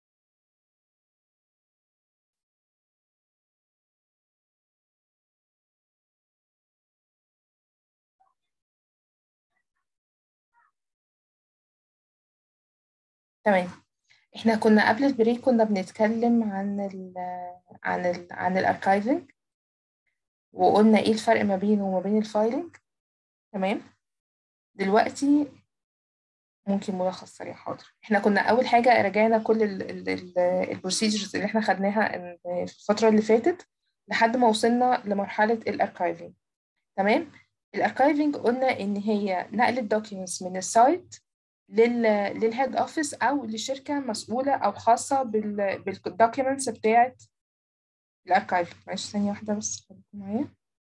تمام احنا كنا قبل البريك كنا بنتكلم عن ال عن ال عن الاركايفنج وقلنا ايه الفرق ما بينه وما بين الفايلنج تمام دلوقتي ممكن ملخص سريع حاضر احنا كنا اول حاجه رجعنا كل البروسيجرز اللي احنا خدناها في الفتره اللي فاتت لحد ما وصلنا لمرحله الاركايفنج تمام الاركايفنج قلنا ان هي نقل الدوكيومنتس من السايت لل للهيد اوفيس او لشركه مسؤوله او خاصه بال بالدوكيومنتس بتاعه الاركايفنج معلش ثانيه واحده بس خليكم معايا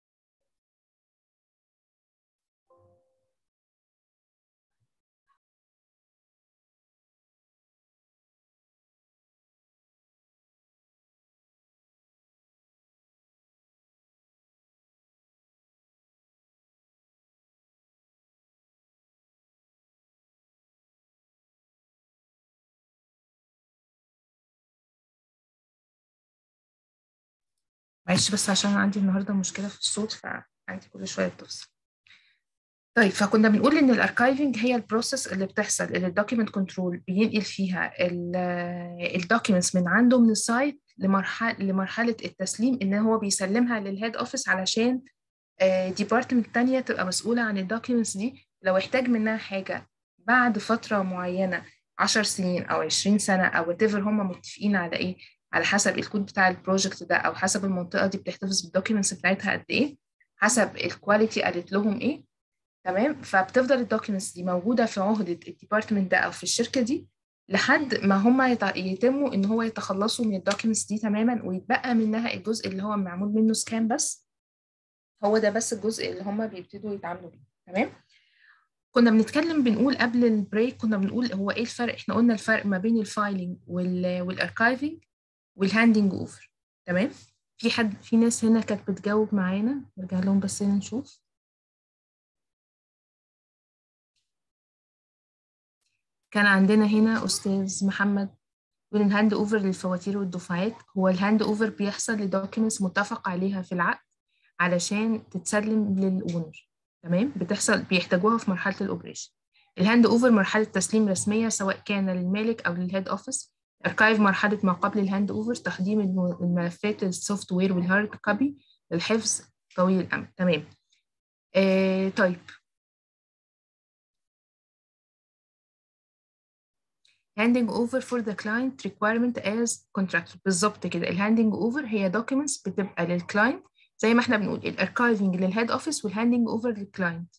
معلش بس عشان عندي النهارده مشكله في الصوت فعندي كل شويه بتفصل طيب فكنا بنقول ان الاركايفنج هي البروسيس اللي بتحصل اللي الدوكيمنت كنترول بينقل فيها الدوكيومنتس من عنده من السايت لمرحله لمرحله التسليم ان هو بيسلمها للهيد اوفيس علشان ديبارتمنت تانية تبقى مسؤولة عن الدوكيومنتس دي لو احتاج منها حاجة بعد فترة معينة 10 سنين أو 20 سنة أو whatever هم متفقين على إيه على حسب الكود بتاع البروجكت ده او حسب المنطقه دي بتحتفظ بالدوكيومنتس بتاعتها قد ايه حسب الكواليتي قالت لهم ايه تمام فبتفضل الدوكيومنتس دي موجوده في عهده الديبارتمنت ده او في الشركه دي لحد ما هم يتموا ان هو يتخلصوا من الدوكيومنتس دي تماما ويتبقى منها الجزء اللي هو معمول منه سكان بس هو ده بس الجزء اللي هم بيبتدوا يتعاملوا بيه تمام كنا بنتكلم بنقول قبل البريك كنا بنقول هو ايه الفرق احنا قلنا الفرق ما بين الفايلنج والاركايفنج والهاندنج اوفر تمام في حد في ناس هنا كانت بتجاوب معانا نرجع لهم بس هنا نشوف كان عندنا هنا استاذ محمد يقول الهاند اوفر للفواتير والدفعات هو الهاند اوفر بيحصل لدوكيومنتس متفق عليها في العقد علشان تتسلم للاونر تمام بتحصل بيحتاجوها في مرحله الاوبريشن الهاند اوفر مرحله تسليم رسميه سواء كان للمالك او للهيد اوفيس اركايف مرحله ما قبل الهاند اوفر تقديم الملفات السوفت وير والهارد كوبي للحفظ طويل الامد تمام آه طيب handing over for the client requirement as contractor بالظبط كده الهاندنج اوفر هي documents بتبقى للكلاينت زي ما احنا بنقول الاركايفنج للهيد اوفيس والهاندنج اوفر للكلاينت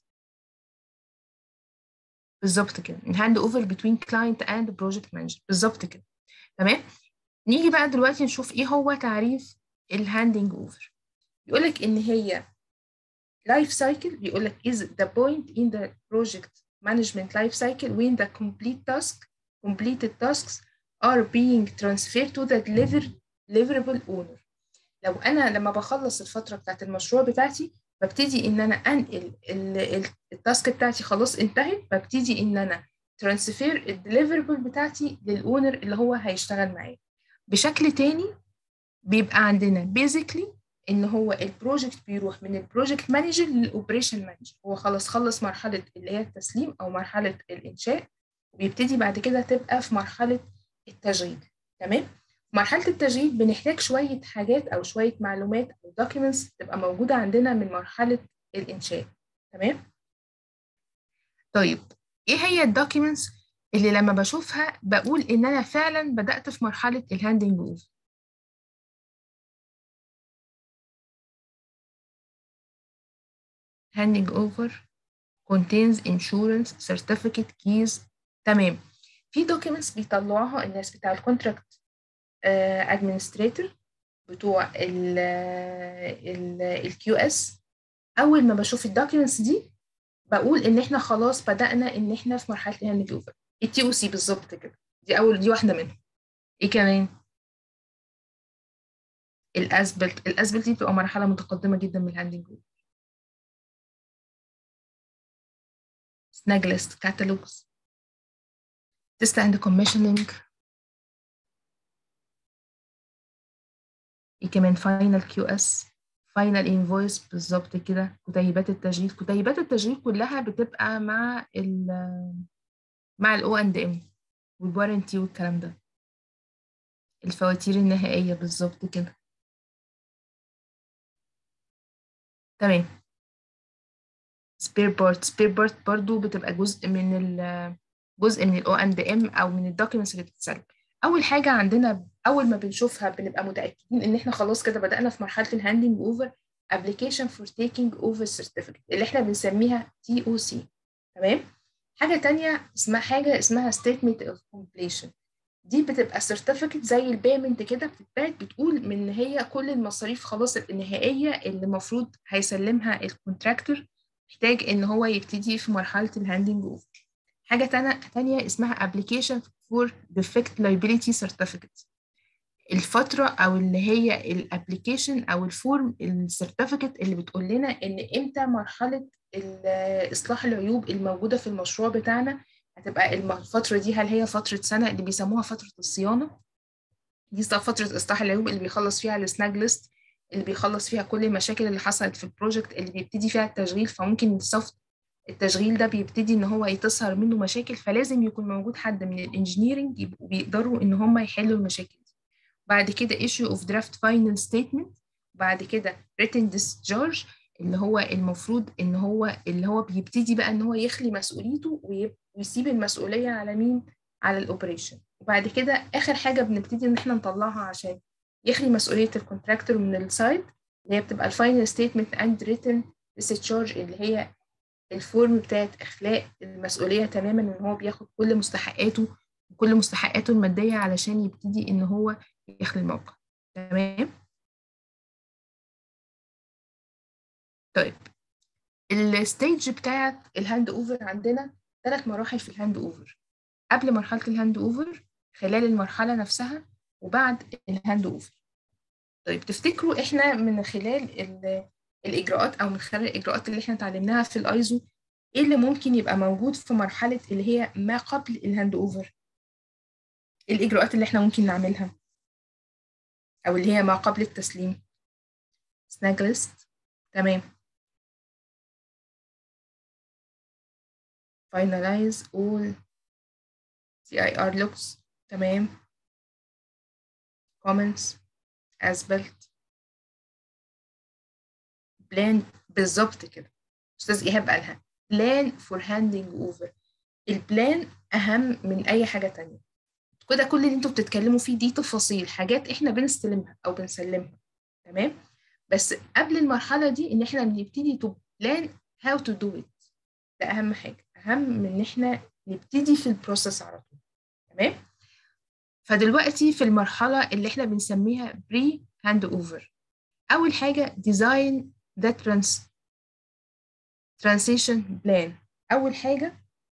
بالظبط كده الهاند اوفر between client and project manager بالظبط كده تمام نيجي بقى دلوقتي نشوف ايه هو تعريف الهاندنج اوفر بيقول لك ان هي life cycle بيقول لك is the point in the project management life cycle when the complete task completed tasks are being transferred to the deliver deliverable owner لو انا لما بخلص الفتره بتاعت المشروع بتاعتي ببتدي ان انا انقل التاسك بتاعتي خلاص انتهت ببتدي ان انا ترانسفير الديليفربل بتاعتي للاونر اللي هو هيشتغل معايا بشكل تاني بيبقى عندنا بيزيكلي ان هو البروجكت بيروح من البروجكت مانجر للاوبريشن مانجر هو خلاص خلص مرحله اللي هي التسليم او مرحله الانشاء وبيبتدي بعد كده تبقى في مرحله التشغيل تمام في مرحله التشغيل بنحتاج شويه حاجات او شويه معلومات او دوكيومنتس تبقى موجوده عندنا من مرحله الانشاء تمام طيب ايه هي الدوكيومنتس اللي لما بشوفها بقول ان انا فعلا بدات في مرحله الهاندنج اوفر handing over contains insurance certificate keys تمام في documents بيطلعوها الناس بتاع الكونتراكت administrator بتوع ال ال الكيو اس اول ما بشوف الدوكيومنتس دي بقول ان احنا خلاص بدانا ان احنا في مرحله الهاندنج اوفر التي او سي بالظبط كده دي اول دي واحده منهم ايه كمان الاسبلت الاسبلت دي بتبقى مرحله متقدمه جدا من الهاندنج اوفر snag list catalogs test and commissioning ايه كمان final QS final invoice بالظبط كده كتيبات التشغيل كتيبات التشغيل كلها بتبقى مع ال مع الاو اند ام والوارنتي والكلام ده الفواتير النهائية بالظبط كده تمام سبير بارت سبير بارت برضو بتبقى جزء من ال جزء من الاو اند ام او من الدوكيومنتس اللي بتتسلم اول حاجه عندنا اول ما بنشوفها بنبقى متاكدين ان احنا خلاص كده بدانا في مرحله الهاندنج اوفر application for taking over certificate اللي احنا بنسميها تي او سي تمام حاجه تانية اسمها حاجه اسمها statement of completion دي بتبقى certificate زي البيمنت كده بتتبعت بتقول من ان هي كل المصاريف خلاص النهائيه اللي المفروض هيسلمها الكونتراكتور محتاج ان هو يبتدي في مرحله الهاندنج اوفر حاجه تانية اسمها application for defect liability certificate الفترة أو اللي هي الابلكيشن أو الفورم السيرتيفيكت اللي بتقول لنا إن إمتى مرحلة إصلاح العيوب الموجودة في المشروع بتاعنا هتبقى الفترة دي هل هي فترة سنة اللي بيسموها فترة الصيانة دي فترة إصلاح العيوب اللي بيخلص فيها السناج ليست اللي بيخلص فيها كل المشاكل اللي حصلت في البروجكت اللي بيبتدي فيها التشغيل فممكن السوفت التشغيل ده بيبتدي ان هو يتظهر منه مشاكل فلازم يكون موجود حد من الانجينيرنج يبقوا بيقدروا ان هم يحلوا المشاكل دي بعد كده issue of draft final statement بعد كده written discharge اللي هو المفروض ان هو اللي هو بيبتدي بقى ان هو يخلي مسؤوليته ويسيب المسؤوليه على مين على الاوبريشن وبعد كده اخر حاجه بنبتدي ان احنا نطلعها عشان يخلي مسؤوليه الكونتراكتور من السايد اللي هي بتبقى الفاينل ستيتمنت اند written discharge اللي هي الفورم بتاعت اخلاء المسؤوليه تماما ان هو بياخد كل مستحقاته وكل مستحقاته الماديه علشان يبتدي ان هو يخلي الموقع تمام طيب الستيج بتاعت الهاند اوفر عندنا ثلاث مراحل في الهاند اوفر قبل مرحله الهاند اوفر خلال المرحله نفسها وبعد الهاند اوفر طيب تفتكروا احنا من خلال الاجراءات او من خلال الاجراءات اللي احنا اتعلمناها في الايزو ايه اللي ممكن يبقى موجود في مرحله اللي هي ما قبل الهاند اوفر الاجراءات اللي احنا ممكن نعملها او اللي هي ما قبل التسليم سناج ليست تمام finalize all CIR looks تمام comments as built plan بالظبط كده استاذ ايهاب قالها plan for handing over البلان اهم من اي حاجه تانية كده كل اللي انتوا بتتكلموا فيه دي تفاصيل حاجات احنا بنستلمها او بنسلمها تمام بس قبل المرحله دي ان احنا بنبتدي تو بلان هاو تو دو ات ده اهم حاجه اهم من ان احنا نبتدي في البروسيس على طول تمام فدلوقتي في المرحله اللي احنا بنسميها بري هاند اوفر اول حاجه ديزاين ذا ترانس ترانسيشن بلان اول حاجه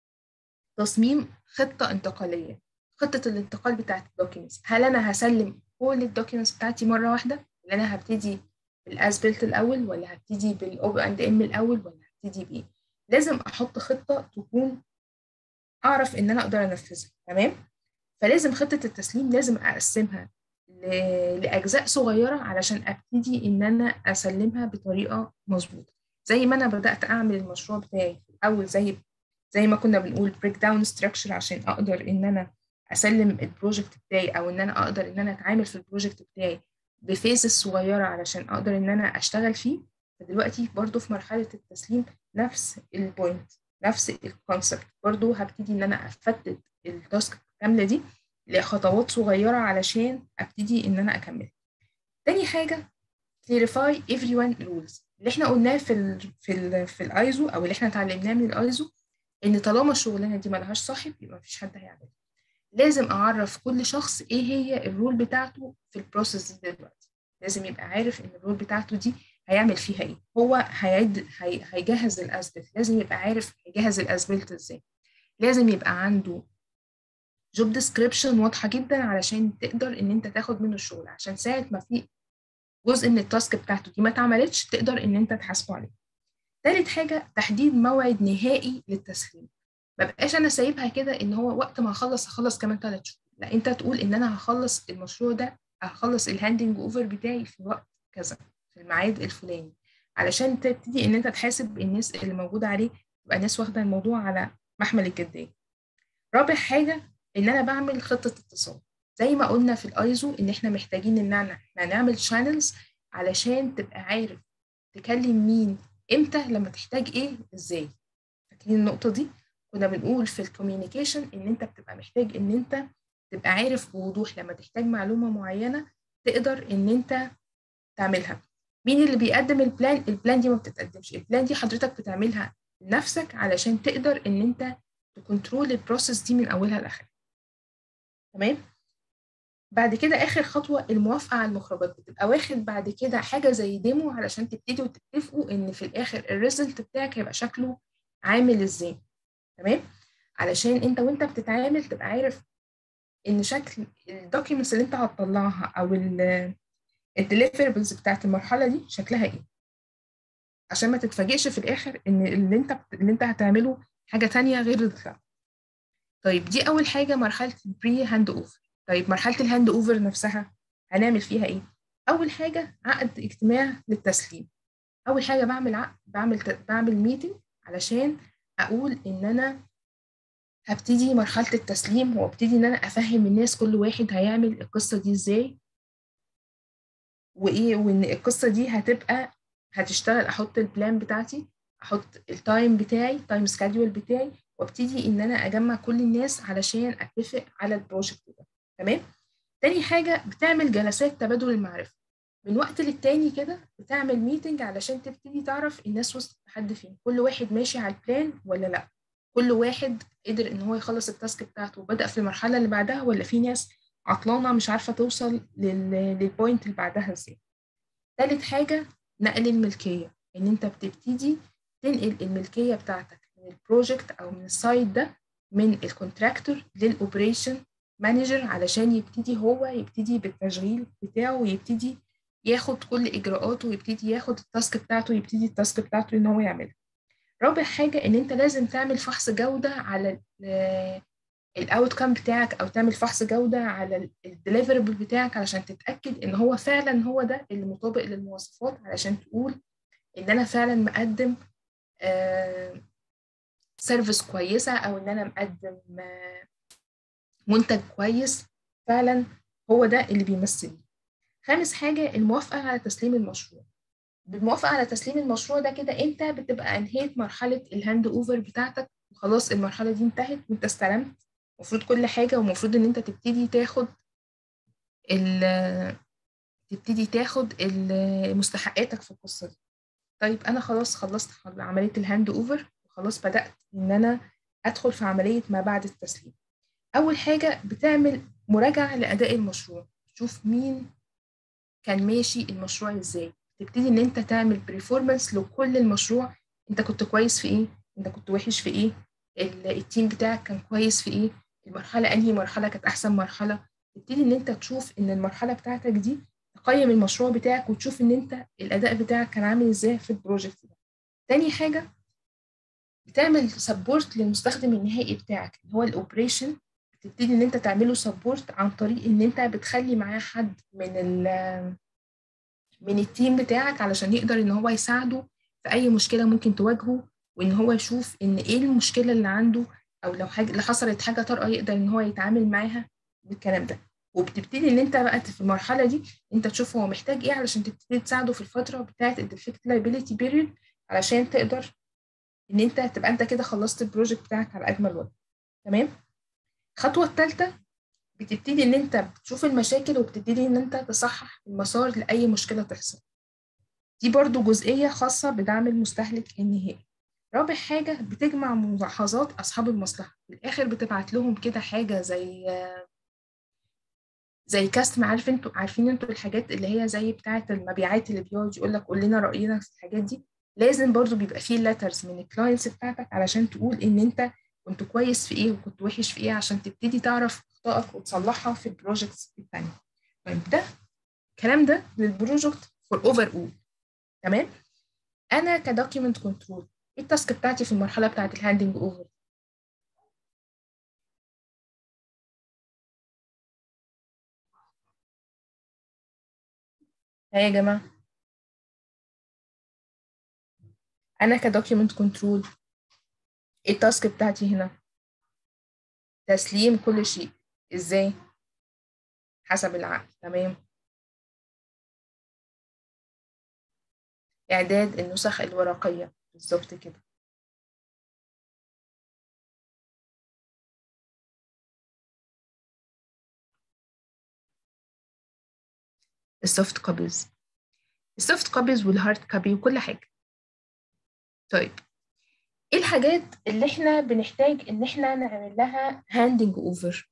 تصميم خطه انتقاليه خطه الانتقال بتاعت الدوكيومنتس هل انا هسلم كل الدوكيومنتس بتاعتي مره واحده ولا انا هبتدي بالاسبلت الاول ولا هبتدي بالاو اند ام الاول ولا هبتدي بايه لازم احط خطه تكون اعرف ان انا اقدر انفذها تمام فلازم خطه التسليم لازم اقسمها لاجزاء صغيره علشان ابتدي ان انا اسلمها بطريقه مظبوطه زي ما انا بدات اعمل المشروع بتاعي في الاول زي زي ما كنا بنقول بريك داون ستراكشر عشان اقدر ان انا اسلم البروجكت بتاعي او ان انا اقدر ان انا اتعامل في البروجكت بتاعي بفيزز صغيره علشان اقدر ان انا اشتغل فيه فدلوقتي برضو في مرحله التسليم نفس البوينت نفس الكونسبت برضو هبتدي ان انا افتت التاسك كامله دي لخطوات صغيره علشان ابتدي ان انا اكمل تاني حاجه clarify everyone rules اللي احنا قلناه في ال في ال في الايزو او اللي احنا اتعلمناه من الايزو ان طالما الشغلانه دي ملهاش صاحب يبقى مفيش حد هيعملها لازم اعرف كل شخص ايه هي الرول بتاعته في البروسيس دي دلوقتي لازم يبقى عارف ان الرول بتاعته دي هيعمل فيها ايه هو هيعد هي هيجهز الاسبلت لازم يبقى عارف هيجهز الاسبلت ازاي لازم يبقى عنده جوب ديسكريبشن واضحه جدا علشان تقدر ان انت تاخد منه الشغل عشان ساعه ما في جزء من التاسك بتاعته دي ما اتعملتش تقدر ان انت تحاسبه عليه تالت حاجه تحديد موعد نهائي للتسليم ما بقاش انا سايبها كده ان هو وقت ما اخلص هخلص كمان ثلاث شهور لا انت تقول ان انا هخلص المشروع ده هخلص الهاندنج اوفر بتاعي في الوقت كذا في الميعاد الفلاني علشان تبتدي ان انت تحاسب الناس اللي موجوده عليه تبقى الناس واخده الموضوع على محمل الجديه رابع حاجه ان انا بعمل خطه اتصال زي ما قلنا في الايزو ان احنا محتاجين ان احنا نعمل شانلز علشان تبقى عارف تكلم مين امتى لما تحتاج ايه ازاي فاكرين النقطه دي كنا بنقول في الكوميونيكيشن ان انت بتبقى محتاج ان انت تبقى عارف بوضوح لما تحتاج معلومه معينه تقدر ان انت تعملها مين اللي بيقدم البلان البلان دي ما بتتقدمش البلان دي حضرتك بتعملها لنفسك علشان تقدر ان انت تكنترول البروسيس دي من اولها لاخرها تمام بعد كده اخر خطوه الموافقه على المخرجات بتبقى واخد بعد كده حاجه زي ديمو علشان تبتدوا تتفقوا ان في الاخر الريزلت بتاعك هيبقى شكله عامل ازاي تمام علشان انت وانت بتتعامل تبقى عارف ان شكل الدوكيومنتس اللي انت هتطلعها او الديليفربلز بتاعت المرحله دي شكلها ايه عشان ما تتفاجئش في الاخر ان اللي انت اللي انت هتعمله حاجه تانية غير اللي طيب دي اول حاجه مرحله البري هاند اوفر طيب مرحله الهاند اوفر نفسها هنعمل فيها ايه اول حاجه عقد اجتماع للتسليم اول حاجه بعمل عقد بعمل بعمل ميتنج علشان اقول ان انا هبتدي مرحله التسليم وابتدي ان انا افهم الناس كل واحد هيعمل القصه دي ازاي وايه وان القصه دي هتبقى هتشتغل احط البلان بتاعتي احط التايم بتاعي تايم سكادول بتاعي وابتدي ان انا اجمع كل الناس علشان اتفق على البروجكت ده تمام تاني حاجه بتعمل جلسات تبادل المعرفه من وقت للتاني كده بتعمل ميتنج علشان تبتدي تعرف الناس وصلت لحد فين كل واحد ماشي على البلان ولا لا كل واحد قدر ان هو يخلص التاسك بتاعته وبدا في المرحله اللي بعدها ولا في ناس عطلانه مش عارفه توصل للبوينت اللي بعدها ازاي تالت حاجه نقل الملكيه ان انت بتبتدي تنقل الملكيه بتاعتك من البروجكت او من السايت ده من الكونتراكتور للاوبريشن مانجر علشان يبتدي هو يبتدي بالتشغيل بتاعه ويبتدي ياخد كل اجراءاته ويبتدي ياخد التاسك بتاعته ويبتدي التاسك بتاعته ان هو يعملها رابع حاجه ان انت لازم تعمل فحص جوده على الاوت كام بتاعك او تعمل فحص جوده على الديليفربل بتاعك علشان تتاكد ان هو فعلا هو ده اللي مطابق للمواصفات علشان تقول ان انا فعلا مقدم سيرفيس كويسه او ان انا مقدم منتج كويس فعلا هو ده اللي بيمثلني خامس حاجه الموافقه على تسليم المشروع بالموافقه على تسليم المشروع ده كده انت بتبقى انهيت مرحله الهاند اوفر بتاعتك وخلاص المرحله دي انتهت وانت استلمت المفروض كل حاجه ومفروض ان انت تبتدي تاخد ال تبتدي تاخد مستحقاتك في القصه دي طيب انا خلاص خلصت عمليه الهاند اوفر وخلاص بدات ان انا ادخل في عمليه ما بعد التسليم اول حاجه بتعمل مراجعه لاداء المشروع تشوف مين كان ماشي المشروع ازاي تبتدي ان انت تعمل بريفورمانس لكل المشروع انت كنت كويس في ايه انت كنت وحش في ايه التيم بتاعك كان كويس في ايه المرحله انهي مرحله كانت احسن مرحله تبتدي ان انت تشوف ان المرحله بتاعتك دي تقيم المشروع بتاعك وتشوف ان انت الاداء بتاعك كان عامل ازاي في البروجكت ده تاني حاجه بتعمل سبورت للمستخدم النهائي بتاعك اللي هو الاوبريشن بتبتدي ان انت تعمله سبورت عن طريق ان انت بتخلي معاه حد من ال من التيم بتاعك علشان يقدر ان هو يساعده في اي مشكله ممكن تواجهه وان هو يشوف ان ايه المشكله اللي عنده او لو حاجه اللي حصلت حاجه طارئه يقدر ان هو يتعامل معاها بالكلام ده وبتبتدي ان انت بقى في المرحله دي انت تشوف هو محتاج ايه علشان تبتدي تساعده في الفتره بتاعه الديفكت لايبيليتي بيريود علشان تقدر ان انت تبقى انت كده خلصت البروجكت بتاعك على اجمل وجه تمام الخطوه الثالثه بتبتدي ان انت بتشوف المشاكل وبتبتدي ان انت تصحح المسار لاي مشكله تحصل دي برضو جزئيه خاصه بدعم المستهلك النهائي رابع حاجه بتجمع ملاحظات اصحاب المصلحه في الاخر بتبعت لهم كده حاجه زي زي كاستم عارف انتوا عارفين انتوا الحاجات اللي هي زي بتاعه المبيعات اللي بيقعد يقول لك قول لنا راينا في الحاجات دي لازم برضو بيبقى فيه ليترز من الكلاينتس بتاعتك علشان تقول ان انت كنت كويس في ايه وكنت وحش في ايه عشان تبتدي تعرف اخطائك وتصلحها في البروجكتس الثانيه طيب ده الكلام ده للبروجكت فور اوفر اول تمام انا كدوكيمنت كنترول ايه التاسك بتاعتي في المرحله بتاعت الهاندنج اوفر ها يا جماعة أنا كدوكيومنت كنترول التاسك بتاعتي هنا تسليم كل شيء ازاي حسب العقد تمام إعداد النسخ الورقية بالظبط كده السوفت كوبيز السوفت كوبيز والهارد كوبي وكل حاجة طيب ايه الحاجات اللي احنا بنحتاج ان احنا نعمل لها هاندنج اوفر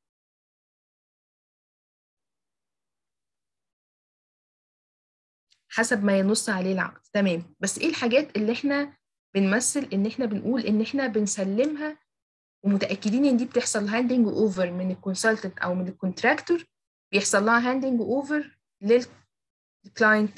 حسب ما ينص عليه العقد تمام بس ايه الحاجات اللي احنا بنمثل ان احنا بنقول ان احنا بنسلمها ومتاكدين ان دي بتحصل هاندنج اوفر من الكونسلتنت او من الكونتراكتور بيحصل لها هاندنج اوفر للكلاينت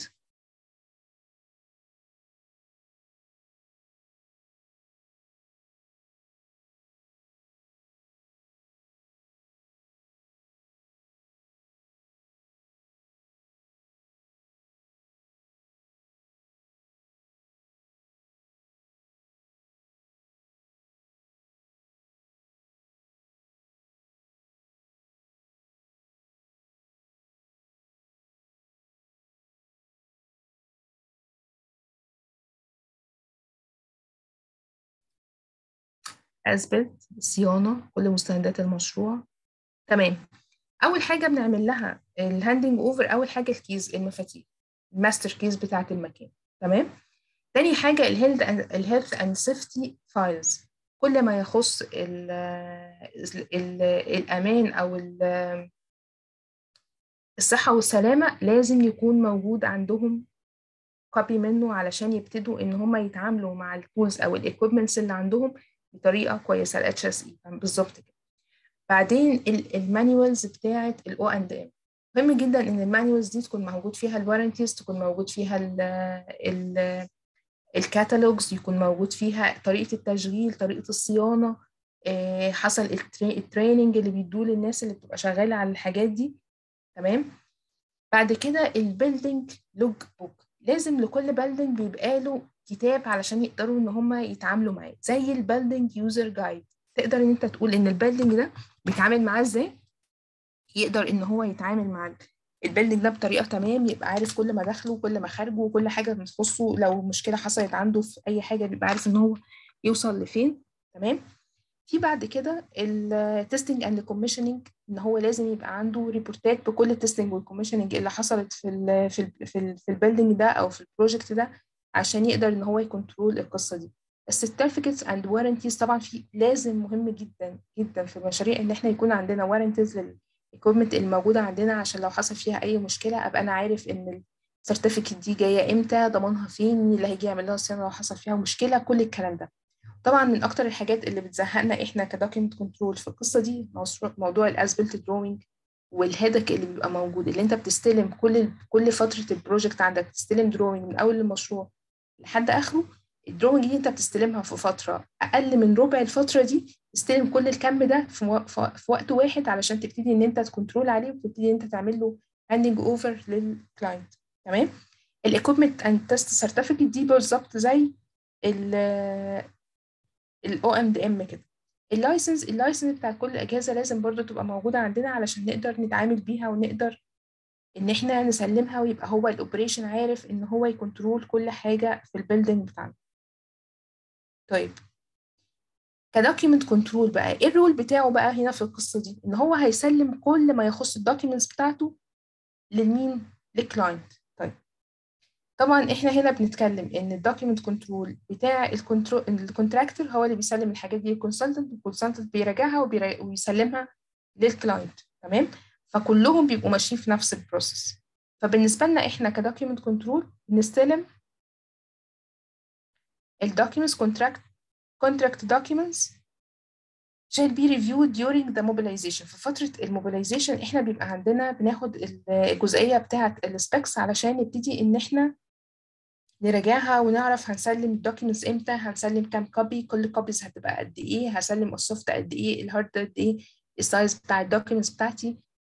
أثبت صيانة كل مستندات المشروع تمام أول حاجة بنعمل لها الهاندنج أوفر أول حاجة الكيز المفاتيح الماستر كيز بتاعة المكان تمام تاني حاجة الهيلث الهيلث أند سيفتي فايلز كل ما يخص ال ال الأمان أو ال الصحة والسلامة لازم يكون موجود عندهم كوبي منه علشان يبتدوا إن هم يتعاملوا مع التولز أو الإكويبمنتس اللي عندهم بطريقه كويسه الاتش اس اي بالظبط كده بعدين المانيوالز بتاعه الاو اند ام مهم جدا ان المانيوالز دي تكون موجود فيها الوارنتيز تكون موجود فيها ال ال الكاتالوجز يكون موجود فيها طريقه التشغيل طريقه الصيانه إيه حصل التريننج اللي بيدوه للناس اللي بتبقى شغاله على الحاجات دي تمام بعد كده البيلدينج لوج بوك لازم لكل بيلدينج بيبقى له كتاب علشان يقدروا ان هم يتعاملوا معاه زي البيلدينج يوزر جايد تقدر ان انت تقول ان البيلدينج ده بيتعامل معاه ازاي يقدر ان هو يتعامل مع البيلدينج ده بطريقه تمام يبقى عارف كل مداخله وكل مخارجه وكل حاجه بتخصه لو مشكله حصلت عنده في اي حاجه بيبقى عارف ان هو يوصل لفين تمام في بعد كده التستنج اند كوميشننج ان هو لازم يبقى عنده ريبورتات بكل التستنج والكوميشننج اللي حصلت في ال في ال في, ال في البيلدينج ده او في البروجكت ده عشان يقدر ان هو يكنترول القصه دي السيرتيفيكتس اند وارنتيز طبعا في لازم مهم جدا جدا في المشاريع ان احنا يكون عندنا وارنتيز للايكويبمنت الموجوده عندنا عشان لو حصل فيها اي مشكله ابقى انا عارف ان السيرتيفيكت دي جايه امتى ضمانها فين مين اللي هيجي يعمل لها صيانه لو حصل فيها مشكله كل الكلام ده طبعا من اكتر الحاجات اللي بتزهقنا احنا كدوكيمنت كنترول في القصه دي موضوع الاسبلت دروينج والهيدك اللي بيبقى موجود اللي انت بتستلم كل كل فتره البروجكت عندك بتستلم دروينج من اول المشروع لحد اخره الدروينج دي انت بتستلمها في فتره اقل من ربع الفتره دي تستلم كل الكم ده في, في وقت واحد علشان تبتدي ان انت تكنترول عليه وتبتدي ان انت تعمل له هاندنج اوفر للكلاينت تمام الايكويبمنت اند تيست سيرتيفيكت دي بالظبط زي الاو ام دي ام كده اللايسنس اللايسنس بتاع كل اجهزه لازم برضو تبقى موجوده عندنا علشان نقدر نتعامل بيها ونقدر ان احنا نسلمها ويبقى هو الاوبريشن عارف ان هو يكنترول كل حاجه في البيلدينج بتاعنا طيب كدوكيمنت كنترول بقى ايه الرول بتاعه بقى هنا في القصه دي ان هو هيسلم كل ما يخص الدوكيومنتس بتاعته لمين للكلاينت طيب طبعا احنا هنا بنتكلم ان الدوكيمنت كنترول بتاع الكنترول الكونتراكتور هو اللي بيسلم الحاجات دي للكونسلتنت والكونسلتنت بيراجعها ويسلمها للكلاينت تمام فكلهم بيبقوا ماشيين في نفس البروسيس فبالنسبه لنا احنا كدوكيمنت كنترول بنستلم الدوكيومنتس كونتراكت contract documents shall be reviewed during the mobilization في فترة الموبيلايزيشن احنا بيبقى عندنا بناخد الجزئية بتاعة السبيكس علشان نبتدي ان احنا نراجعها ونعرف هنسلم الدوكيومنتس امتى هنسلم كام كوبي كل كوبيز هتبقى قد ايه هسلم السوفت قد ايه الهارد قد ايه السايز بتاع الدوكيومنتس بتاعتي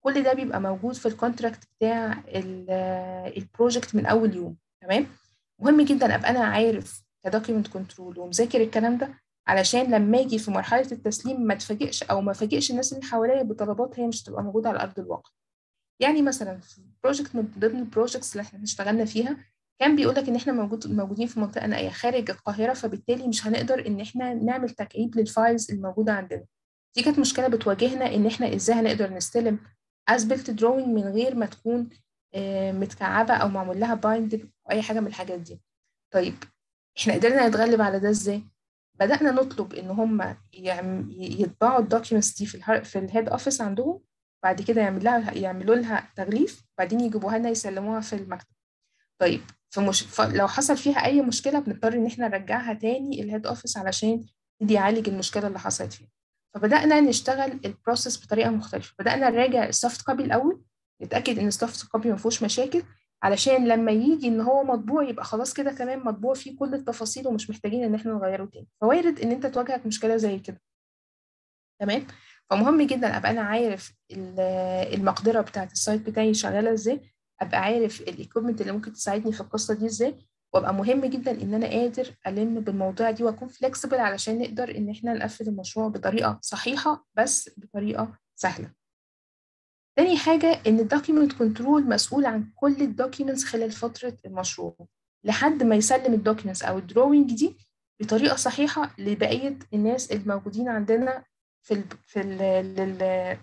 كل ده بيبقى موجود في الكونتراكت بتاع البروجكت من اول يوم تمام مهم جدا ابقى انا عارف كدوكيمنت كنترول ومذاكر الكلام ده علشان لما اجي في مرحله التسليم ما اتفاجئش او ما فاجئش الناس اللي حواليا بطلبات هي مش تبقى موجوده على ارض الواقع يعني مثلا في بروجكت من ضمن البروجكتس اللي احنا اشتغلنا فيها كان بيقول لك ان احنا موجود موجودين في منطقه نائيه خارج القاهره فبالتالي مش هنقدر ان احنا نعمل تكعيب للفايلز الموجوده عندنا دي كانت مشكله بتواجهنا ان احنا ازاي هنقدر نستلم اسبلت دروينج من غير ما تكون متكعبه او معمول لها بايند او اي حاجه من الحاجات دي طيب احنا قدرنا نتغلب على ده ازاي بدانا نطلب ان هم يطبعوا الدوكيومنتس دي في في الهيد اوفيس عندهم بعد كده يعمل لها يعملوا لها تغليف وبعدين يجيبوها لنا يسلموها في المكتب طيب فمش لو حصل فيها اي مشكله بنضطر ان احنا نرجعها تاني الهيد اوفيس علشان يدي يعالج المشكله اللي حصلت فيها فبدانا نشتغل البروسيس بطريقه مختلفه بدانا نراجع السوفت كوبي الاول نتاكد ان السوفت كوبي ما فيهوش مشاكل علشان لما يجي ان هو مطبوع يبقى خلاص كده تمام مطبوع فيه كل التفاصيل ومش محتاجين ان احنا نغيره تاني فوارد ان انت تواجهك مشكله زي كده تمام فمهم جدا ابقى انا عارف المقدره بتاعه السايت بتاعي شغاله ازاي ابقى عارف الايكويبمنت اللي ممكن تساعدني في القصه دي ازاي وابقى مهم جدا ان انا قادر الم بالموضوع دي واكون فليكسبل علشان نقدر ان احنا نقفل المشروع بطريقه صحيحه بس بطريقه سهله تاني حاجة إن الدوكيمنت كنترول مسؤول عن كل الدوكيمنتس خلال فترة المشروع لحد ما يسلم الدوكيمنتس أو الدروينج دي بطريقة صحيحة لبقية الناس الموجودين عندنا في ال في ال لل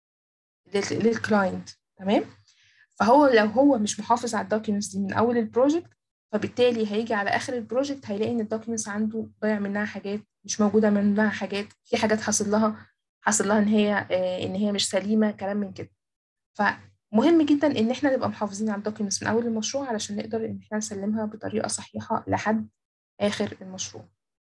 للكلاينت تمام فهو لو هو مش محافظ على الدوكيمنتس دي من أول البروجكت فبالتالي هيجي على آخر البروجكت هيلاقي إن الدوكيمنتس عنده ضايع منها حاجات مش موجودة منها حاجات في حاجات حصل لها حصل لها إن هي إن هي مش سليمة كلام من كده فمهم جدا ان احنا نبقى محافظين على الدوكيومنتس من اول المشروع علشان نقدر ان احنا نسلمها بطريقه صحيحه لحد اخر المشروع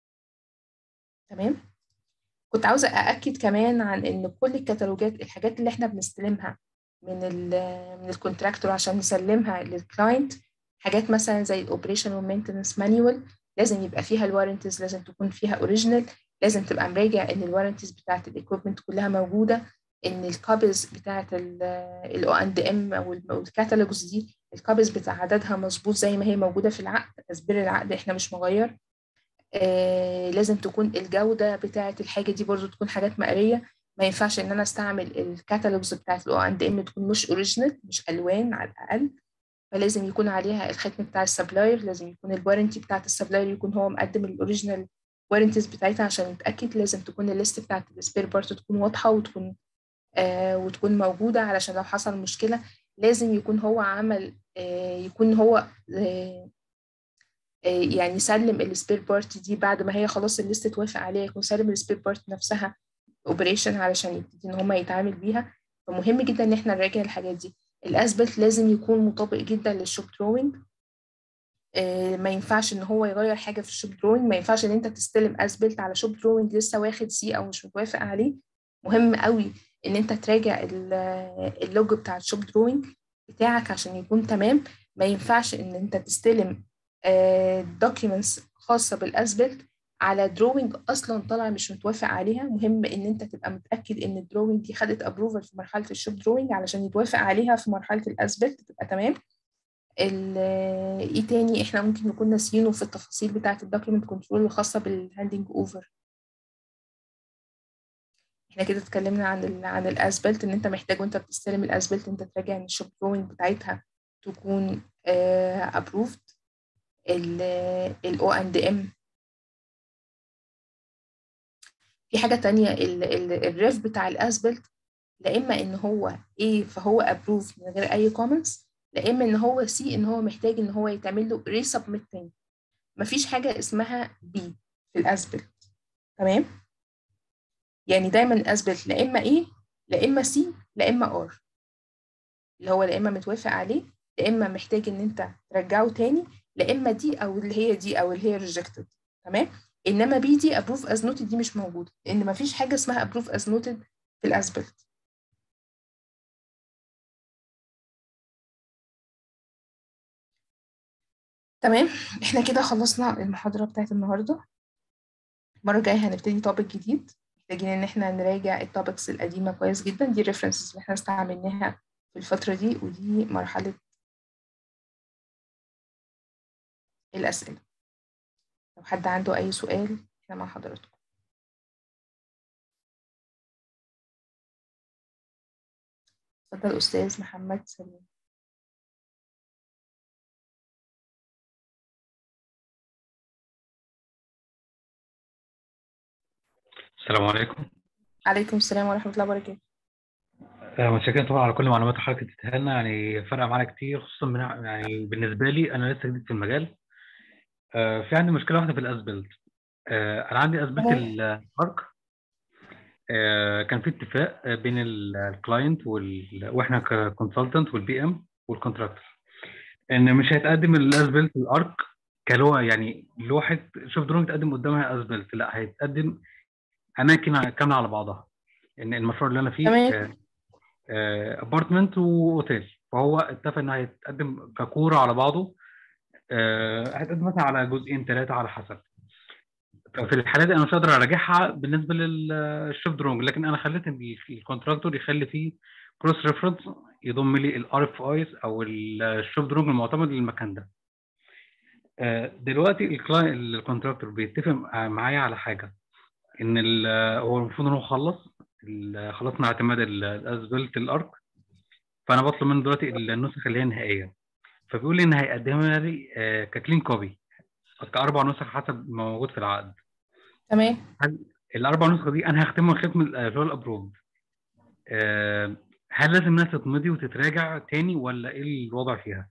تمام كنت عاوزه ااكد كمان عن ان كل الكتالوجات الحاجات اللي احنا بنستلمها من ال من الكونتراكتور عشان نسلمها للكلاينت حاجات مثلا زي الاوبريشن والمينتنس مانيوال لازم يبقى فيها الوارنتيز لازم تكون فيها اوريجينال لازم تبقى مراجع ان الوارنتيز بتاعت الايكويبمنت كلها موجوده ان الكابلز بتاعت الاو اند ام او الكاتالوجز دي الكابلز بتاع عددها مظبوط زي ما هي موجوده في العقد تسبير العقد احنا مش مغير آه لازم تكون الجوده بتاعت الحاجه دي برضو تكون حاجات مقريه ما ينفعش ان انا استعمل الكاتالوجز بتاعت الاو اند ام تكون مش اوريجينال مش الوان على الاقل فلازم يكون عليها الختم بتاع السبلاير لازم يكون الوارنتي بتاعت السبلاير يكون هو مقدم الاوريجينال وارنتيز بتاعتها عشان نتاكد لازم تكون الليست بتاعت السبير بارت تكون واضحه وتكون آه وتكون موجودة علشان لو حصل مشكلة لازم يكون هو عمل آه يكون هو آه يعني سلم السبير بارت دي بعد ما هي خلاص الليست توافق عليها يكون سلم السبير بارت نفسها اوبريشن علشان يبتدي ان هم يتعامل بيها فمهم جدا ان احنا نراجع الحاجات دي الاسبلت لازم يكون مطابق جدا للشوب دروينج ما ينفعش ان هو يغير حاجه في الشوب دروينج ما ينفعش ان انت تستلم اسبلت على شوب دروينج لسه واخد سي او مش متوافق عليه مهم قوي ان انت تراجع اللوج بتاع الشوب دروينج بتاعك عشان يكون تمام ما ينفعش ان انت تستلم دوكيومنتس خاصه بالاسبلت على دروينج اصلا طالع مش متوافق عليها مهم ان انت تبقى متاكد ان الدروينج دي خدت ابروفل في مرحله الشوب دروينج علشان يتوافق عليها في مرحله الاسبلت تبقى تمام ايه تاني احنا ممكن نكون ناسيينه في التفاصيل بتاعه الدوكيومنت كنترول الخاصه بالهاندنج اوفر احنا كده اتكلمنا عن ال عن الاسبلت ان انت محتاج وانت بتستلم الاسبلت انت تراجع ان الشوب دروينج بتاعتها تكون ابروفد الاو اند ام في حاجه تانية الريف بتاع الاسبلت لا اما ان هو ايه فهو ابروف من غير اي كومنتس لا اما ان هو سي ان هو محتاج ان هو يتعمل له ريسبميت تاني مفيش حاجه اسمها بي في الاسبلت تمام يعني دايما الاسبلت لا اما ايه لا اما سي لا اما ار اللي هو لا اما متوافق عليه لا اما محتاج ان انت ترجعه تاني لا اما دي او اللي هي دي او اللي هي ريجكتد تمام انما بي دي ابروف از نوتد دي مش موجوده لان مفيش حاجه اسمها ابروف از نوتد في الاسبلت تمام احنا كده خلصنا المحاضره بتاعت النهارده المره الجايه هنبتدي توبيك جديد محتاجين ان احنا نراجع التوبكس القديمه كويس جدا دي ريفرنسز اللي احنا استعملناها في الفتره دي ودي مرحله الاسئله لو حد عنده اي سؤال احنا مع حضراتكم اتفضل استاذ محمد سليم السلام عليكم عليكم السلام ورحمه الله وبركاته آه، متشكرين طبعا على كل المعلومات اللي حضرتك اديتها لنا يعني فرق معانا كتير خصوصا من يعني بالنسبه لي انا لسه جديد في المجال آه، في عندي مشكله واحده في الاسبلت آه، انا عندي اسبلت تمام. الارك كان في اتفاق بين الكلاينت واحنا ككونسلتنت والبي ام والكونتراكتور ان مش هيتقدم الاسبلت الارك كلوحه يعني لوحه شوف درون تقدم قدامها اسبلت لا هيتقدم اماكن كامله على بعضها ان المشروع اللي انا فيه تمام. ابارتمنت واوتيل فهو اتفق ان هيتقدم ككوره على بعضه آه، هيتقدم مثلا على جزئين ثلاثه على حسب ففي الحاله دي انا مش هقدر اراجعها بالنسبه للشيف درونج لكن انا خليت إن الكونتراكتور يخلي فيه كروس ريفرنس يضم لي الار اف ايز او الشيف درونج المعتمد للمكان ده آه، دلوقتي الكلاينت الكونتراكتور بيتفق معايا على حاجه ان ال- هو المفروض ان هو خلص ال- خلصنا اعتماد ال- الاسبلت الارك فانا بطلب منه دلوقتي النسخ اللي هي النهائيه فبيقول لي ان هيقدمها لي آه، ككلين كوبي كاربع نسخ حسب ما موجود في العقد تمام الاربع نسخ دي انا هختمها ختم ال- اللي هو الابروف هل لازم انها تتمضي وتتراجع تاني ولا ايه الوضع فيها؟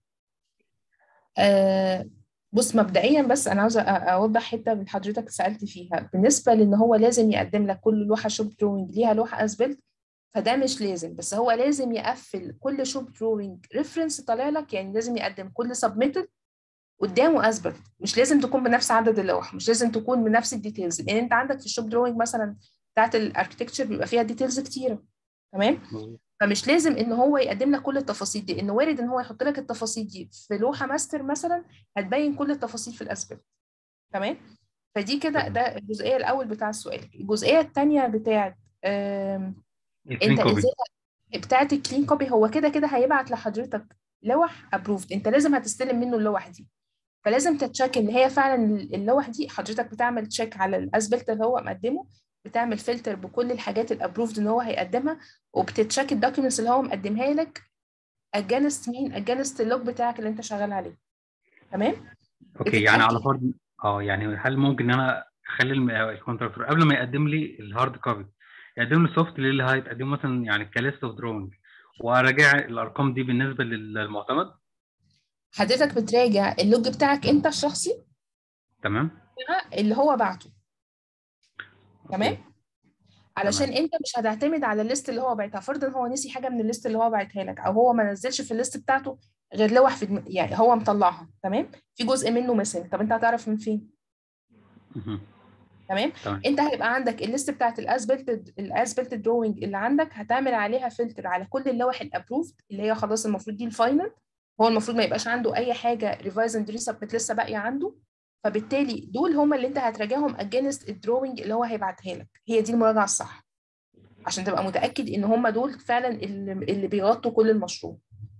آه بص مبدئيا بس انا عاوزه أ- اوضح حته من حضرتك سالت فيها بالنسبه لان هو لازم يقدم لك كل لوحه شوب دروينج ليها لوحه اسبلت فده مش لازم بس هو لازم يقفل كل شوب دروينج ريفرنس طالع لك يعني لازم يقدم كل سبميتد قدامه اسبلت مش لازم تكون بنفس عدد اللوح مش لازم تكون بنفس الديتيلز لان انت عندك في الشوب دروينج مثلا بتاعت الاركتكتشر بيبقى فيها ديتيلز كتيره تمام فمش لازم ان هو يقدم لك كل التفاصيل دي انه وارد ان هو يحط لك التفاصيل دي في لوحه ماستر مثلا هتبين كل التفاصيل في الاسبلت تمام فدي كده تمام. ده الجزئيه الاول بتاع السؤال الجزئيه الثانيه بتاعت آم، الكلين انت كوبي ازاي بتاعت الكلين كوبي هو كده كده هيبعت لحضرتك لوح ابروفد انت لازم هتستلم منه اللوح دي فلازم تتشيك ان هي فعلا اللوح دي حضرتك بتعمل تشيك على الاسبلت اللي هو مقدمه بتعمل فلتر بكل الحاجات الابروفد ان هو هيقدمها وبتتشيك الدوكيومنتس اللي هو مقدمها لك اجانست مين اجانست اللوج بتاعك اللي انت شغال عليه تمام اوكي يعني على بتتأكد. فرض اه يعني هل ممكن ان انا اخلي الم- الكونتراكتور قبل ما يقدم لي الهارد كوبي يقدم لي سوفت اللي هيتقدم مثلا يعني كليست اوف درونج واراجع الارقام دي بالنسبه للمعتمد حضرتك بتراجع اللوج بتاعك انت الشخصي تمام اللي هو بعته تمام أوكي. علشان انت مش هتعتمد على الليست اللي هو بعتها فرضا هو نسي حاجه من الليست اللي هو بعتها لك او هو ما نزلش في الليست بتاعته غير لوح في دم... يعني هو مطلعها تمام في جزء منه مثلا طب انت هتعرف من فين مهم. تمام تمام انت هيبقى عندك الليست بتاعت الاسبلت الاسبلت دروينج اللي عندك هتعمل عليها فلتر على كل اللوح الابروفد اللي هي خلاص المفروض دي الفاينل هو المفروض ما يبقاش عنده اي حاجه ريفايز اند ريسبمت لسه باقيه عنده فبالتالي دول هم اللي انت هتراجعهم اجينست الدروينج اللي هو هيبعتها لك هي دي المراجعه الصح عشان تبقى متاكد ان هم دول فعلا اللي, اللي بيغطوا كل المشروع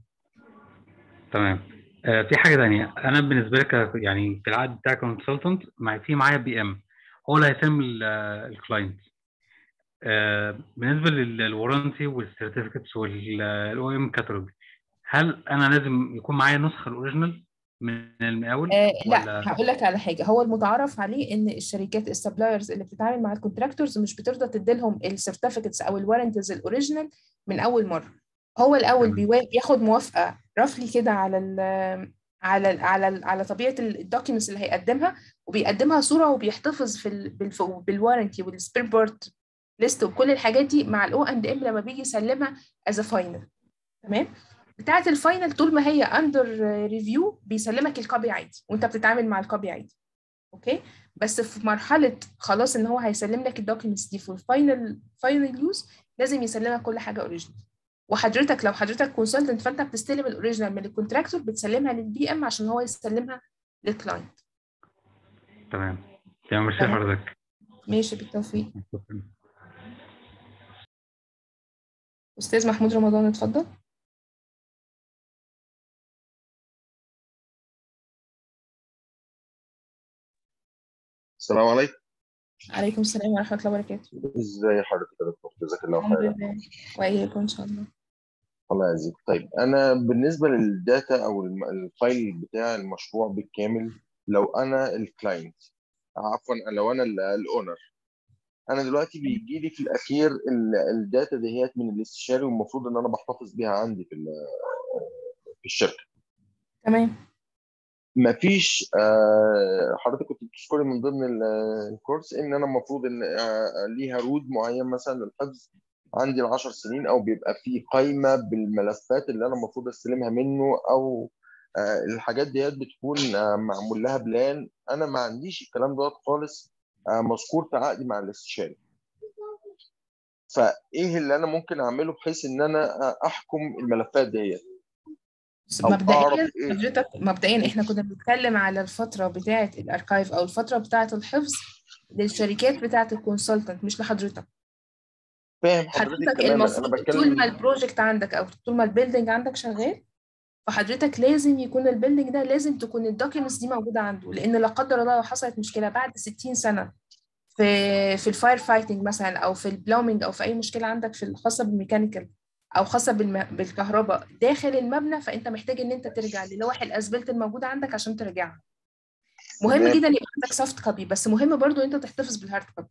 تمام آه في حاجه ثانيه انا بالنسبه لي ك- يعني في العقد بتاع كونسلتنت مع في معايا بي ام هو اللي هيسلم الكلاينت آه بالنسبه للورنتي والسيرتيفيكتس والاو ام كاتالوج هل انا لازم يكون معايا نسخه الاوريجينال من المقاول آه لا ولا هقول لك على حاجه هو المتعارف عليه ان الشركات السبلايرز اللي بتتعامل مع الكونتراكتورز مش بترضى تديلهم السيرتيفيكتس او الوارنتيز الاوريجينال من اول مره هو الاول تمام. بيوا- بياخد موافقه رفلي كده على ال على ال على ال على طبيعه الدوكيومنتس اللي هيقدمها وبيقدمها صوره وبيحتفظ في ال بالف- بالوارنتي والسبير بارت ليست وكل الحاجات دي مع الاو اند ام لما بيجي يسلمها از فاينل تمام بتاعه الفاينل طول ما هي اندر ريفيو بيسلمك الكوبي عادي وانت بتتعامل مع الكوبي عادي اوكي بس في مرحله خلاص ان هو هيسلم لك الدوكيومنتس دي في الفاينل فاينل يوز لازم يسلمك كل حاجه اوريجينال وحضرتك لو حضرتك كونسلتنت فانت بتستلم الاوريجينال من الكونتراكتور بتسلمها للبي ام عشان هو يسلمها للكلاينت تمام تمام مش تمام. حضرتك ماشي بالتوفيق شكراً. أستاذ محمود رمضان اتفضل السلام عليكم عليكم السلام ورحمة الله وبركاته ازاي حضرتك يا دكتور جزاك الله الحمد خيرا لله وإياكم إن شاء الله الله يعزك طيب انا بالنسبه للداتا او الم- الفايل بتاع المشروع بالكامل لو انا الكلاينت عفوا لو انا الاونر انا دلوقتي بيجي لي في الاخير ال- الداتا دهيت من الاستشاري والمفروض ان انا بحتفظ بيها عندي في ال- في الشركه تمام مفيش آه، حضرتك كنت بتذكري من ضمن ال- الكورس ان انا المفروض ان آه، ليها رود معين مثلا للحفظ عندي العشر سنين او بيبقى في قائمه بالملفات اللي انا المفروض استلمها منه او آه، الحاجات ديت بتكون آه، معمول لها بلان انا ما عنديش الكلام دوت خالص آه، مذكور في عقدي مع الاستشاري فايه اللي انا ممكن اعمله بحيث ان انا آه، احكم الملفات ديت بس او مبدئيا اعرف ايه حضرتك مبدئيا احنا كنا بنتكلم على الفترة بتاعة الأركايف أو الفترة بتاعة الحفظ للشركات بتاعة الكونسلتنت مش لحضرتك فاهم حضرتك حضرتك تماما انا المفروض طول بتكلم ما البروجكت عندك أو طول ما البيلدينج عندك شغال فحضرتك لازم يكون البيلدينج ده لازم تكون الدوكيومنتس دي موجودة عنده لأن لا قدر الله لو حصلت مشكلة بعد 60 سنة في في الفاير فايتنج مثلا أو في البلومينج أو في أي مشكلة عندك في الخاصة بالميكانيكال او خاصه بالم... بالكهرباء داخل المبنى فانت محتاج ان انت ترجع للوح الاسبلت الموجوده عندك عشان ترجعها مهم تمام جدا يبقى عندك سوفت كوبي بس مهم برضو ان انت تحتفظ بالهارد كوبي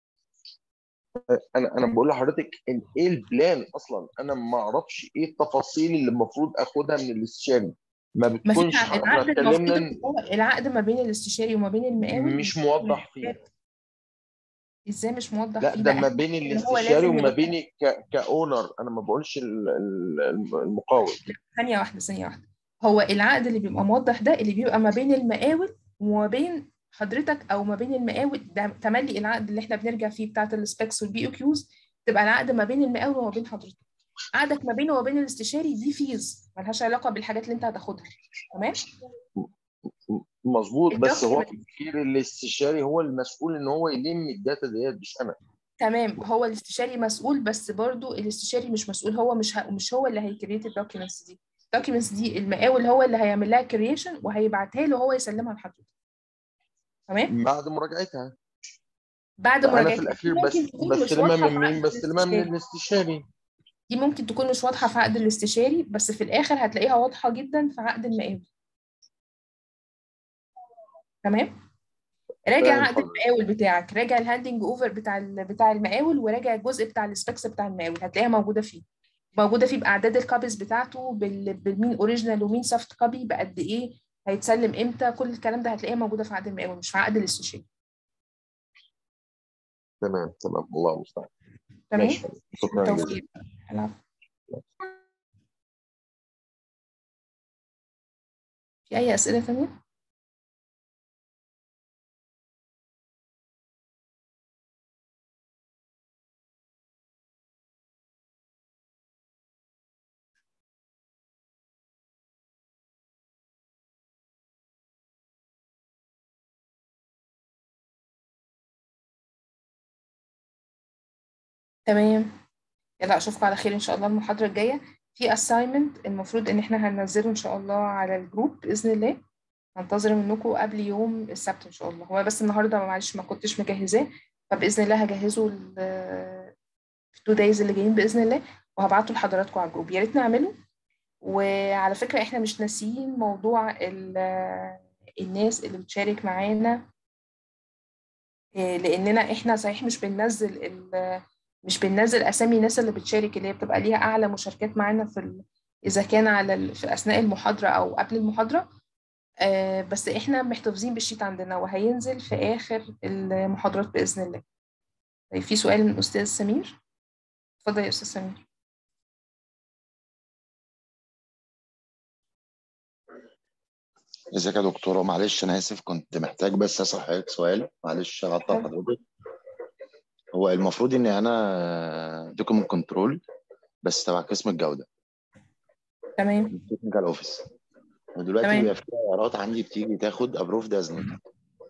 انا انا بقول لحضرتك ان ايه البلان اصلا انا ما اعرفش ايه التفاصيل اللي المفروض اخدها من الاستشاري ما ما في بتكونش ع- احنا العقد المفروض اتكلمنا إن إن هو العقد ما بين الاستشاري وما بين المقاول مش موضح فيه ازاي مش موضح لا فيه ده ده ما بين إن هو الاستشاري لازم وما يبقى- بيني ك... كاونر انا ما بقولش ال- ال- المقاول ثانيه واحده ثانيه واحده هو العقد اللي بيبقى موضح ده اللي بيبقى ما بين المقاول وما بين حضرتك او ما بين المقاول ده تملي العقد اللي احنا بنرجع فيه بتاعه السبيكس والبي او كيوز تبقى العقد ما بين المقاول وما بين حضرتك عقدك ما بينه وما بين الاستشاري دي فيز ملهاش علاقه بالحاجات اللي انت هتاخدها تمام مظبوط بس هو الدوكيومنت في الأخير الاستشاري هو المسؤول ان هو يلم الداتا ديت مش انا تمام هو الاستشاري مسؤول بس برضو الاستشاري مش مسؤول هو مش ه... مش هو اللي هيكريت الدوكيومنتس دي الدوكيومنتس دي المقاول هو اللي هيعمل لها كرييشن وهيبعتها له هو يسلمها لحضرتك تمام بعد مراجعتها بعد انا في مراجعتها دي الاخير بس ممكن تكون مش بستلمها واضحه في من مين عقد بستلمها من الاستشاري الاستشاري دي ممكن تكون مش واضحه في عقد الاستشاري بس في الاخر هتلاقيها واضحه جدا في عقد المقاول تمام راجع فاهم عقد حضرتك المقاول بتاعك راجع الهاندنج اوفر بتاع ال- بتاع المقاول وراجع الجزء بتاع السبيكس بتاع المقاول هتلاقيها موجوده فيه موجوده فيه باعداد الكابيز بتاعته بال- بالمين اوريجينال ومين سوفت كوبي بقد ايه هيتسلم امتى كل الكلام ده هتلاقيها موجوده في عقد المقاول مش في عقد الاستشاري تمام تمام الله المستعان تمام ماشي شكرا جزيلا بالتوفيق العفو. في اي اسئله ثانيه تمام يلا اشوفكم على خير ان شاء الله المحاضره الجايه في assignment المفروض ان احنا هننزله ان شاء الله على الجروب باذن الله هنتظر منكم قبل يوم السبت ان شاء الله هو بس النهارده معلش ما كنتش مجهزاه فباذن الله هجهزه ال- في التو دايز اللي جايين باذن الله وهبعته لحضراتكم على الجروب يا ريت نعمله وعلى فكره احنا مش ناسيين موضوع ال- الناس اللي بتشارك معانا إيه، لاننا احنا صحيح مش بننزل ال- مش بننزل اسامي الناس اللي بتشارك اللي هي بتبقى ليها اعلى مشاركات معانا في ال... اذا كان على ال... في اثناء المحاضره او قبل المحاضره آه بس احنا محتفظين بالشيت عندنا وهينزل في اخر المحاضرات باذن الله طيب في سؤال من استاذ سمير اتفضل يا استاذ سمير ازيك يا دكتورة معلش أنا آسف كنت محتاج بس أسأل حضرتك سؤال معلش هقطع اتفضل. حضرتك هو المفروض إن أنا دوكيمنت كنترول بس تبع قسم الجودة تمام تكنيكال أوفيس ودلوقتي تمام. بيبقى في عيارات عندي بتيجي تاخد أبروف دازنت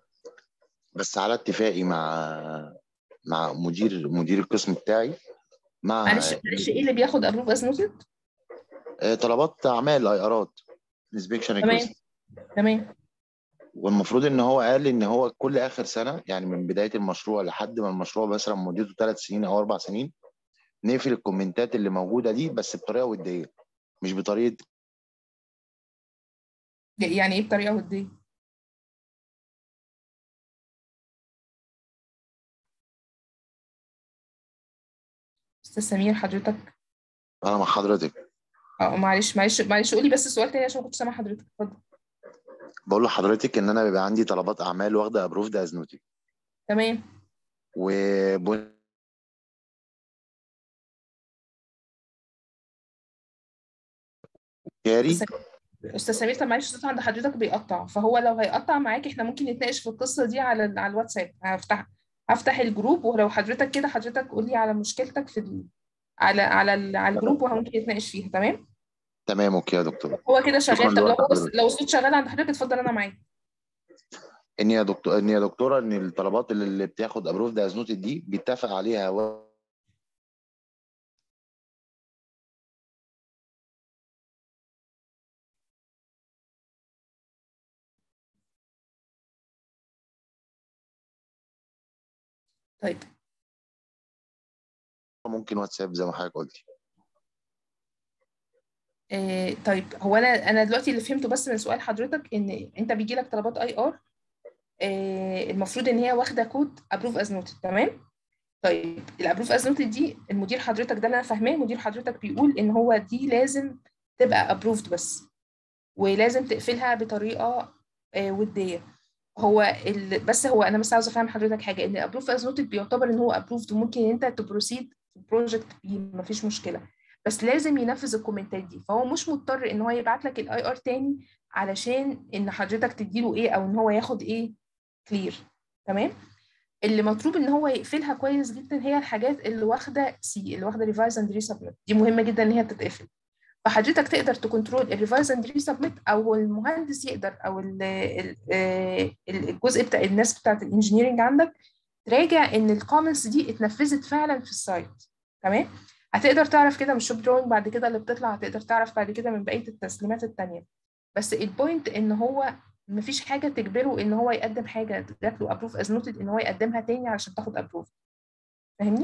بس على اتفاقي مع مع مدير مدير القسم بتاعي مع معلش معلش ايه اللي بياخد ابروف از نوتد آه، طلبات اعمال اي ارات انسبكشن تمام ريكوست تمام والمفروض ان هو قال ان هو كل اخر سنه يعني من بدايه المشروع لحد ما المشروع مثلا مدته ثلاث سنين او اربع سنين نقفل الكومنتات اللي موجوده دي بس بطريقه وديه مش بطريقه يعني ايه بطريقه وديه استاذ سمير حضرتك انا مع حضرتك اه معلش معلش معلش قولي بس السؤال تاني عشان ما كنتش سامعه حضرتك اتفضل بقول لحضرتك ان انا بيبقى عندي طلبات اعمال واخده ابروفد از نوتي تمام وبن كاري استاذ سمير- استاذ سمير طب معلش الصوت عند حضرتك بيقطع فهو لو هيقطع معاك احنا ممكن نتناقش في القصه دي على ال- على الواتساب هفتح هفتح الجروب ولو حضرتك كده حضرتك قولي على مشكلتك في ال... على على ال... على الجروب وممكن نتناقش فيها تمام تمام اوكي يا دكتور هو كده شغال شكراً طب لو لوقت هو حضرتك. لو الصوت شغال عند حضرتك اتفضل انا معاك ان يا دكتور ان يا دكتوره ان الطلبات اللي اللي بتاخد ابروفد از نوتي دي بيتفق عليها و... طيب ممكن واتساب زي ما حضرتك قلتي آه طيب هو انا انا دلوقتي اللي فهمته بس من سؤال حضرتك ان انت بيجي لك طلبات اي ار آه المفروض ان هي واخده كود ابروف از نوتد تمام طيب الابروف از نوتد دي المدير حضرتك ده اللي انا فاهماه مدير حضرتك بيقول ان هو دي لازم تبقى ابروفد بس ولازم تقفلها بطريقه آه وديه هو ال... بس هو انا بس عاوزه افهم حضرتك حاجه ان الابروف از نوتد بيعتبر ان هو ابروفد وممكن ان انت تبروسيد في البروجكت بيه مفيش مشكله بس لازم ينفذ الكومنتات دي فهو مش مضطر ان هو يبعت لك الاي ار تاني علشان ان حضرتك تديله ايه او ان هو ياخد ايه كلير تمام اللي مطلوب ان هو يقفلها كويس جدا هي الحاجات اللي واخده سي اللي واخده ريفايز اند ريسبمنت دي مهمه جدا ان هي تتقفل فحضرتك تقدر تكنترول الريفايز اند ريسبمنت او المهندس يقدر او ال ال الجزء بتاع الناس بتاعت الانجينيرنج عندك تراجع ان الكومنتس دي اتنفذت فعلا في السايت تمام هتقدر تعرف كده من الشوب دروينج بعد كده اللي بتطلع هتقدر تعرف بعد كده من بقيه التسليمات التانيه بس البوينت ان هو مفيش حاجه تجبره ان هو يقدم حاجه جات له ابروف از نوتد ان هو يقدمها تاني علشان تاخد ابروف فاهمني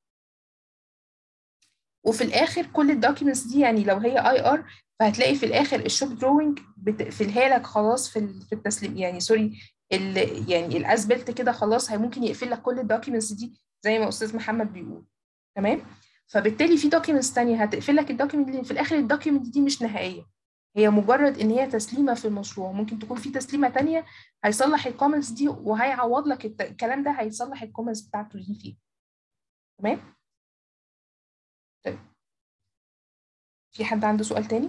وفي الاخر كل الدوكيومنتس دي يعني لو هي اي ار فهتلاقي في الاخر الشوب دروينج بتقفلها لك خلاص في في التسليم يعني سوري ال يعني الاسبلت كده خلاص هي ممكن يقفل لك كل الدوكيومنتس دي زي ما استاذ محمد بيقول تمام فبالتالي في دوكيومنتس تانية هتقفل لك الدوكيومنت دي في الاخر الدوكيومنت دي مش نهائيه هي مجرد ان هي تسليمه في المشروع ممكن تكون في تسليمه تانية هيصلح الكومنتس دي وهيعوض لك الكلام ده هيصلح الكومنتس بتاعته دي فيه تمام طيب في حد عنده سؤال تاني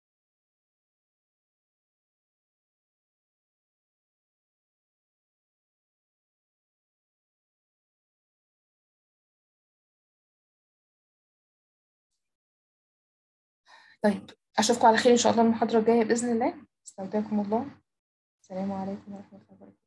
طيب أشوفكم على خير إن شاء الله المحاضرة الجاية بإذن الله استودعكم الله السلام عليكم ورحمة الله وبركاته